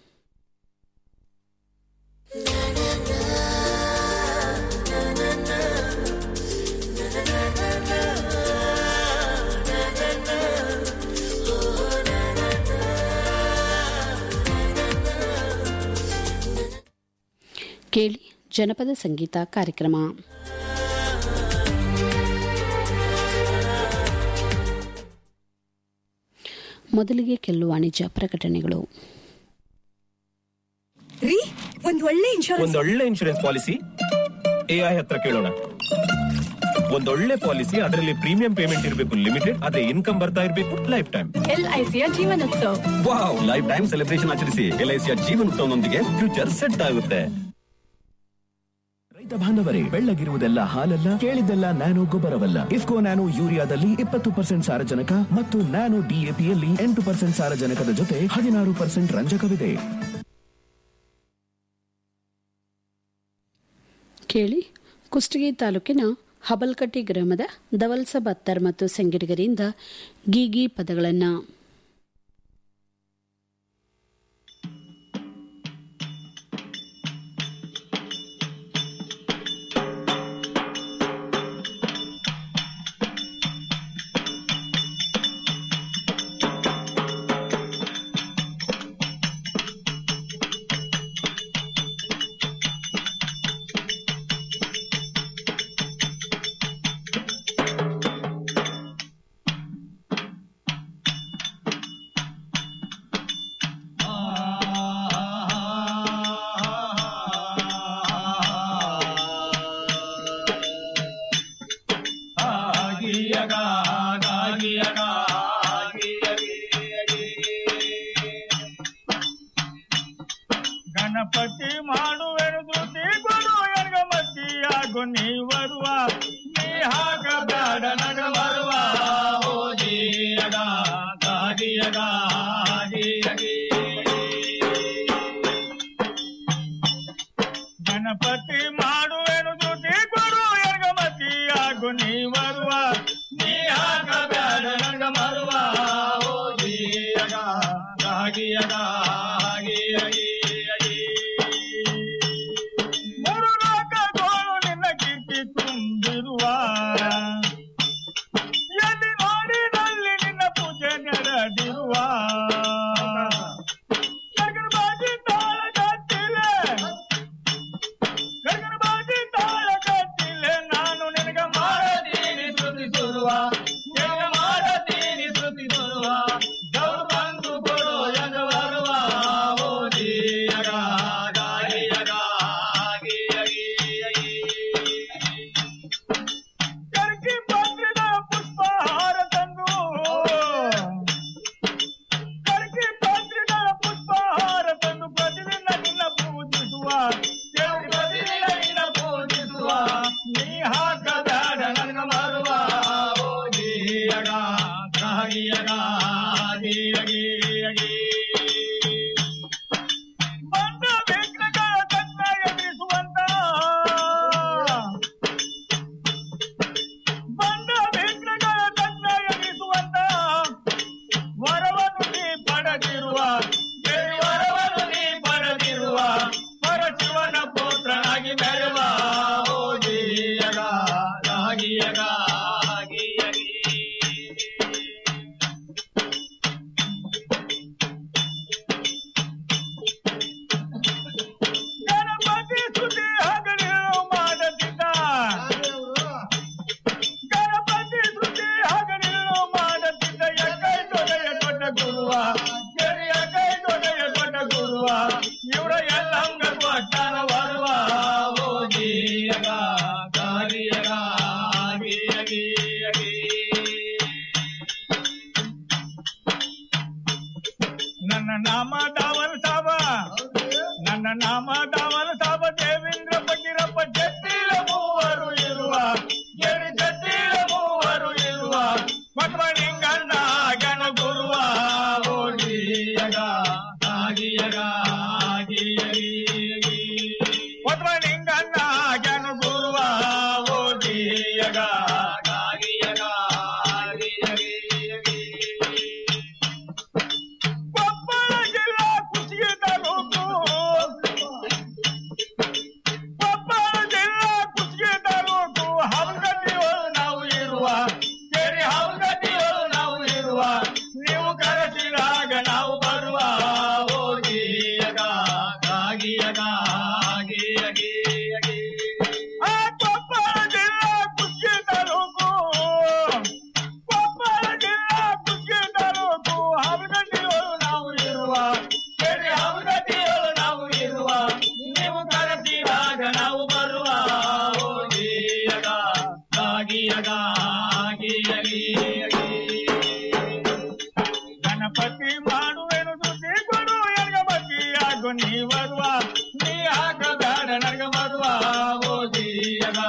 ಕೇಳಿ ಜನಪದ ಸಂಗೀತ ಕಾರ್ಯಕ್ರಮ ಮೊದಲಿಗೆ ಕೆಲವು ವಾಣಿಜ್ಯ ಪ್ರಕಟಣೆಗಳು ರೀ ಒಂದ್ ಒಳ್ಳೆ ಇನ್ಶೂರೆನ್ಸ್ ಒಂದೊಳ್ಳೆ ಇನ್ಶೂರೆನ್ಸ್ ಪಾಲಿಸಿ ಎಐ ಹತ್ರ ಕೇಳೋಣ ಒಂದೊಳ್ಳೆ ಪಾಲಿಸಿ ಅದರಲ್ಲಿ ಪ್ರೀಮಿಯಂ ಪೇಮೆಂಟ್ ಇರಬೇಕು ಲಿಮಿಟೆಡ್ ಅದೇ ಇನ್ಕಮ್ ಬರ್ತಾ ಇರಬೇಕು ಲೈಫ್ ಟೈಮ್ ಎಲ್ಐಸಿಯ Jeevanotsava wow lifetime celebration ಆಚರಿಸಿ ಎಲ್ಐಸಿಯ ಜೀವನೋತ್ಸವನೊಂದಿಗೆ ಫ್ಯೂಚರ್ ಸೆಟ್ ಆಗುತ್ತೆ ರೈತ ಬಾಂಧವರೇ ಬೆಳ್ಳಗಿರುವುದೆಲ್ಲ ಹಾಲಲ್ಲ ಕೇಳಿದ್ದೆಲ್ಲ ನ್ಯಾನೋ ಗೊಬ್ಬರವಲ್ಲ ಇಫ್ಕೋ ನ್ಯಾನೋ ಯೂರಿಯಾದಲ್ಲಿ ಇಪ್ಪತ್ತು ಪರ್ಸೆಂಟ್ ಸಾರಜನಕ ಮತ್ತು ನ್ಯಾನೋ ಡಿಎಪಿಯಲ್ಲಿ ಎಂಟು ಪರ್ಸೆಂಟ್ ಸಾರಜನಕದ ಜೊತೆ ಹದಿನಾರು ಪರ್ಸೆಂಟ್ ರಂಜಕವಿದೆ ಕೇಳಿ ಕುಷ್ಟಗಿ ತಾಲೂಕಿನ ಹಬಲ್ಕಟ್ಟಿ ಗ್ರಾಮದ ದವಲ್ಸ ಬತ್ತರ್ ಮತ್ತು ಸಂಗಿಡಿಗರಿಂದ ಗೀಗಿ ಪದಗಳನ್ನು ಗಣಪತಿ ಮಾಡುವೆನು ದುಡ್ಡಿ ಕೊಡು ಎರ್ಗ ಮತ್ತಿಯಾಗು ನೀ ಬರುವ ನೀ ಹಾಕ ಬ್ಯಾಡ ನಗ ಬರುವ ಓದಿಯಗ ಗಾದಿಯಗ ಹಾದಿಯಗಿ ಗಣಪತಿ ಮಾಡುವೆನು ದುಡ್ಡಿ ಕೊಡು ಎರ್ಗ ಮತ್ತಿಯಾಗು ನೀ ಬರುವ ನೀ ಹಾಕ ಬ್ಯಾಡ ನಗ ಬರುವ ಓದಿಯಗ ಗಾದಿಯಗ ಹಾದಿಯಗಿ ಮೂರು ಲೋಕಗಳು ನಿನ್ನ ಕೀರ್ತಿ ತುಂಬಿರುವ ಎಲ್ಲಿ ನೋಡಿದಲ್ಲಿ ನಿನ್ನ ಪೂಜೆ ನಡೆದಿರುವ ಗಗನಬಾಜಿ ತಾಳ ಕಟ್ಟಿಲೆ ಗಗನಬಾಜಿ ತಾಳ ಕಟ್ಟಿಲೆ ನಾನು ನಿನಗ ಮಾಡತೀನಿ ಶ್ರುತಿಸುರುವ ನಿನಗ ಮಾಡತೀನಿ ಶ್ರುತಿಸುರುವ ಗೌರು ಬಂದು ಕೊಡು ಎಗ ಬರುವ ಓದಿಯಗ ಗಾಳಿಯಗ ಕರ್ಕಿ ಪತ್ರದ ಪುಷ್ಪಹಾರ ತಂದು ಕರ್ಕಿ ಪತ್ರದ ಪುಷ್ಪಹಾರ ತಂದು ಪ್ರತಿದಿನ ನಿನ್ನ ಪೂಜಿಸುವ ದೇವ್ರು ಪ್ರತಿದಿನ ನಿನ್ನ ಪೂಜಿಸುವ ನೀ ಹಾಕಬೇಡ ನನಗ ಬರುವ ಓದಿಯಗ ಗಾಳಿಯಗ ಹಾದಿಯಗಿ ಬಂದ ವಿಘ್ನಗಳ ತನ್ನ ಎದುರಿಸುವಂತ ಬಂದ ವಿಘ್ನಗಳ ತನ್ನ ಎದುರಿಸುವಂತ ವರವನ್ನು ನೀ ಪಡೆದಿರುವ ದೇವಿ ವರವನ್ನು ನೀ ಪಡೆದಿರುವ ಪರಶಿವನ ಪುತ್ರನಾಗಿ ಮೆರವ ಓದಿಯಗ ರಾಗಿಯಗ ಹಾಗಿಯಗಿ ಗಣಪತಿ ಸುದ್ದಿ ಹಗಲಿರು ಮಾಡದಿದ್ದ ಗಣಪತಿ ಸುದ್ದಿ ಹಗಲಿರು ಮಾಡದಿದ್ದ ಎಕೈ ದೊಡ್ಡ ದೊಡ್ಡ ಗುರುವ ಕೆರೆಯ ಕೈ ದೊಡ್ಡ ದೊಡ್ಡ ಗುರುವ ಇವರ ಎಲ್ಲಂಗ ಕೊಟ್ಟನ ಬರುವ ಓದಿಯಗ ಗಾರಿಯಗ ಗಣಪತಿ ಮಾಡುವೆನು ದುಡ್ಡಿ ಕೊಡು ಎಲ್ಗಮತಿ ಆಗು ನೀ ಬರುವ ನೀ ಹಾಕಬೇಡ ನನಗ ಬರುವ ಓದಿಯಗ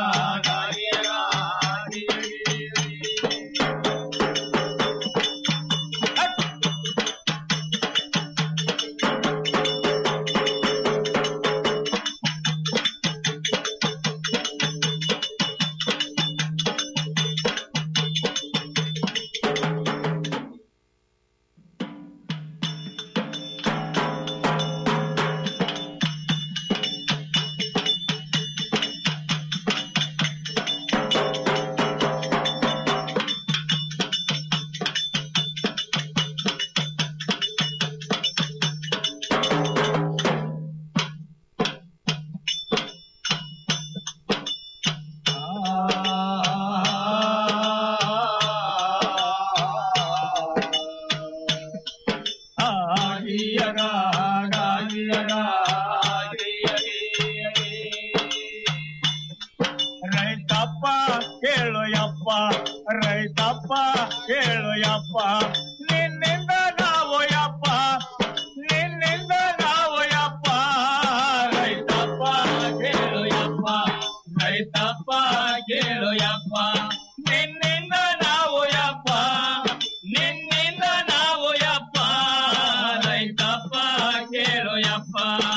ರೈತಪ್ಪ ಕೇಳು ಯಪ್ಪ ರೈತಪ್ಪ ಕೇಳು ಯಪ್ಪ ನಿನ್ನಿಂದ ನಾವು ಯಪ್ಪ ನಿನ್ನಿಂದ ನಾವು ಯಪ್ಪ ರೈತಪ್ಪ ಕೇಳು ಯಪ್ಪ ರೈತಪ್ಪ ಕೇಳು ಯಪ್ಪ ನಿನ್ನಿಂದ ನಾವು ಯಪ್ಪ ನಿನ್ನಿಂದ ನಾವು ಯಪ್ಪ ರೈತಪ್ಪ ಕೇಳು ಯಪ್ಪ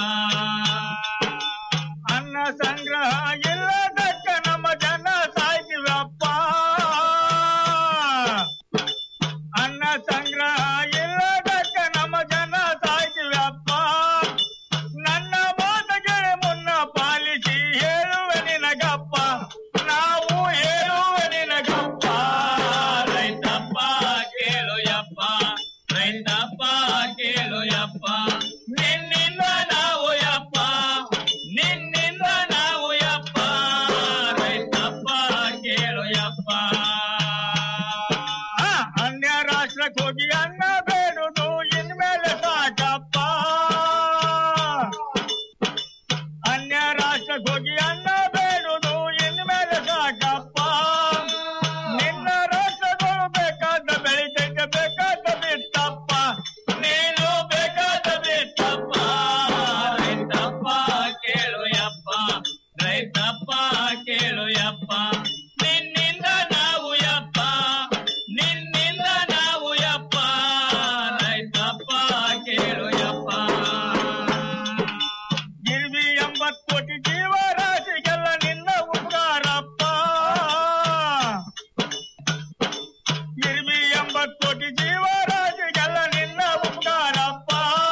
ಅನ್ನ ಸಂಗ್ರಹ ಇಲ್ಲದಕ್ಕ ನಮ್ಮ ಜನ ಸಾಯ್ತಿವಪ್ಪ ಅನ್ನ ಸಂಗ್ರಹ ಇಲ್ಲದಕ್ಕ ನಮ್ಮ ಜನ ಸಾಯ್ತಿವಪ್ಪ ನನ್ನ ಮಾತಗೆ ಮುನ್ನ ಪಾಲಿಸಿ ಹೇಳುವೆ ನಿನಗಪ್ಪ ನಾವು ಹೇಳುವೆ ನಿನಗಪ್ಪ ರೈತಪ್ಪ ಕೇಳು ಯಪ್ಪ ರೈತಪ್ಪ ಕೇಳು ಯಪ್ಪ ನಿನ್ನಿಂದ ನಾವು ಯಪ್ಪ ನಿನ್ನಿಂದ ನಾವು ಯಪ್ಪ ರೈತಪ್ಪ ಕೇಳು ಯಪ್ಪ ಆ, ಅನ್ಯ ರಾಷ್ಟ್ರಕ್ಕೆ ಹೋಗಿ ಅನ್ನ ಬೇಡುದು ಇನ್ಮೇಲೆ ಸಾಕಪ್ಪ ಅನ್ಯ ರಾಷ್ಟ್ರಕ್ಕೆ ಹೋಗಿ ಅನ್ನ ಬೇಡುದು ಇನ್ಮೇಲೆ ಸಾಕಪ್ಪ ನಿನ್ನ ರಾಷ್ಟ್ರಗಳು ಬೇಕಾದ ಬೆಳಿತೈತೆ ಬೇಕಾದ ಬಿತ್ತಪ್ಪ ನೀನು ಬೇಕಾದ ಬಿತ್ತಪ್ಪ ರೈತಪ್ಪ ಕೇಳು ಯಪ್ಪ ರೈತಪ್ಪ ಕೇಳು ಯಪ್ಪ ನಿನ್ನಿಂದ ನಾವು ಯಪ್ಪ ನಿನ್ನಿಂದ ನಾವು ಯಪ್ಪ ರೈತಪ್ಪ ಕೇಳು ಯಪ್ಪ ಗಿರ್ವಿ ಎಂಬತ್ತು ಕೋಟಿ ಜೀವರಾಶಿಗೆಲ್ಲ ನಿನ್ನ ಉಪಕಾರಪ್ಪ ಗಿರ್ವಿ ಎಂಬತ್ತು ಕೋಟಿ ಜೀವರಾಶಿಗೆಲ್ಲ ನಿನ್ನ ಉಪಕಾರಪ್ಪ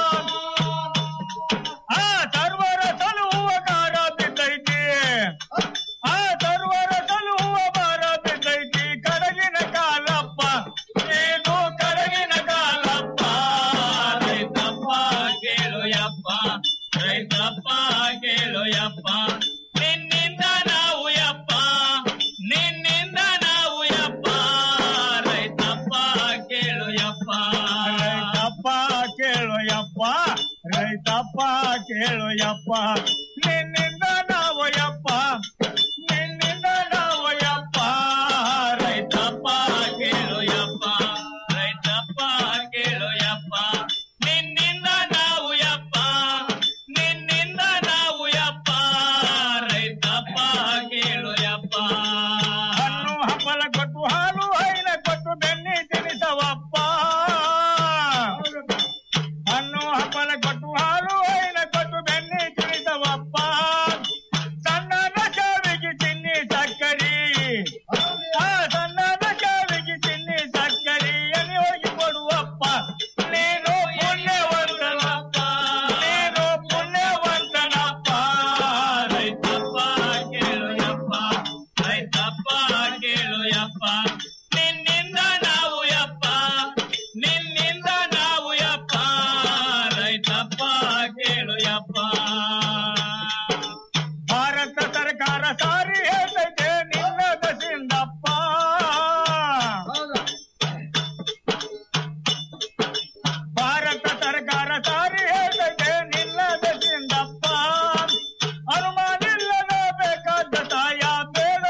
ಆ ಸರ್ವರ ಸಲುಹುವ ಕಾರ ಬಿದ್ದೈತಿ ಆ ಸರ್ವರ ಸಲುಹುವ ಭಾರ ಬಿದ್ದೈತಿ ಕಡಗಿನ ಕಾಲಪ್ಪ ಇದು ಕಡಗಿನ ಕಾಲಪ್ಪ ರೈತಪ್ಪ ಕೇಳು ಯಪ್ಪ ರೈತಪ್ಪ ಕೇಳು ಯಪ್ಪ ನಿನ್ನಿಂದ ನಾವು ಯಪ್ಪ ನಿನ್ನಿಂದ ನಾವು ಯಪ್ಪ ರೈತಪ್ಪ ಕೇಳು ಯಪ್ಪ ರೈತಪ್ಪ ಕೇಳು ಯಪ್ಪ ರೈತಪ್ಪ ಕೇಳು ಯಪ್ಪ ನಿನ್ನಿಂದ ನಾವು ಯಪ್ಪ ನಿನ್ನಿಂದ ನಾವು ಯಪ್ಪ ರೈತಪ್ಪ ಕೇಳು ಯಪ್ಪ ರೈತಪ್ಪ ಕೇಳು ಯಪ್ಪ ನಿನ್ನಿಂದ ನಾವು ಯಪ್ಪ ನಿನ್ನಿಂದ ನಾವು ಯಪ್ಪ ರೈತಪ್ಪ ಕೇಳು ಯಪ್ಪ ಹಣ್ಣು ಹಂಬಲ ಕೊಟ್ಟು ಹಾಲು ಹೈನ ಕೊಟ್ಟು ಬೆನ್ನಿ ತಿನಿಸವಪ್ಪ ಹಣ್ಣು ಹಂಬಲ ಕೊಟ್ಟು ಹಾಲು ಹೈನ ಕೊಟ್ಟು ಬೆನ್ನಿ ತಿನಿಸವಪ್ಪ ಸಣ್ಣನ ಸಾವಿಗೆ ಚಿನ್ನಿ ಸಕ್ಕರಿ ಆ ಸಣ್ಣನ ಸಾವಿಗೆ ಚಿನ್ನಿ ಸಕ್ಕರಿ ಎಲ್ಲಿ ಹೋಗಿ ಕೊಡುವಪ್ಪ ನೀನು ಪುಣ್ಯವಂತನಪ್ಪ ನೀನು ಪುಣ್ಯವಂತನಪ್ಪ ರೈತಪ್ಪ ಕೇಳು ಯಪ್ಪ ರೈತಪ್ಪ ಕೇಳು ಯಪ್ಪ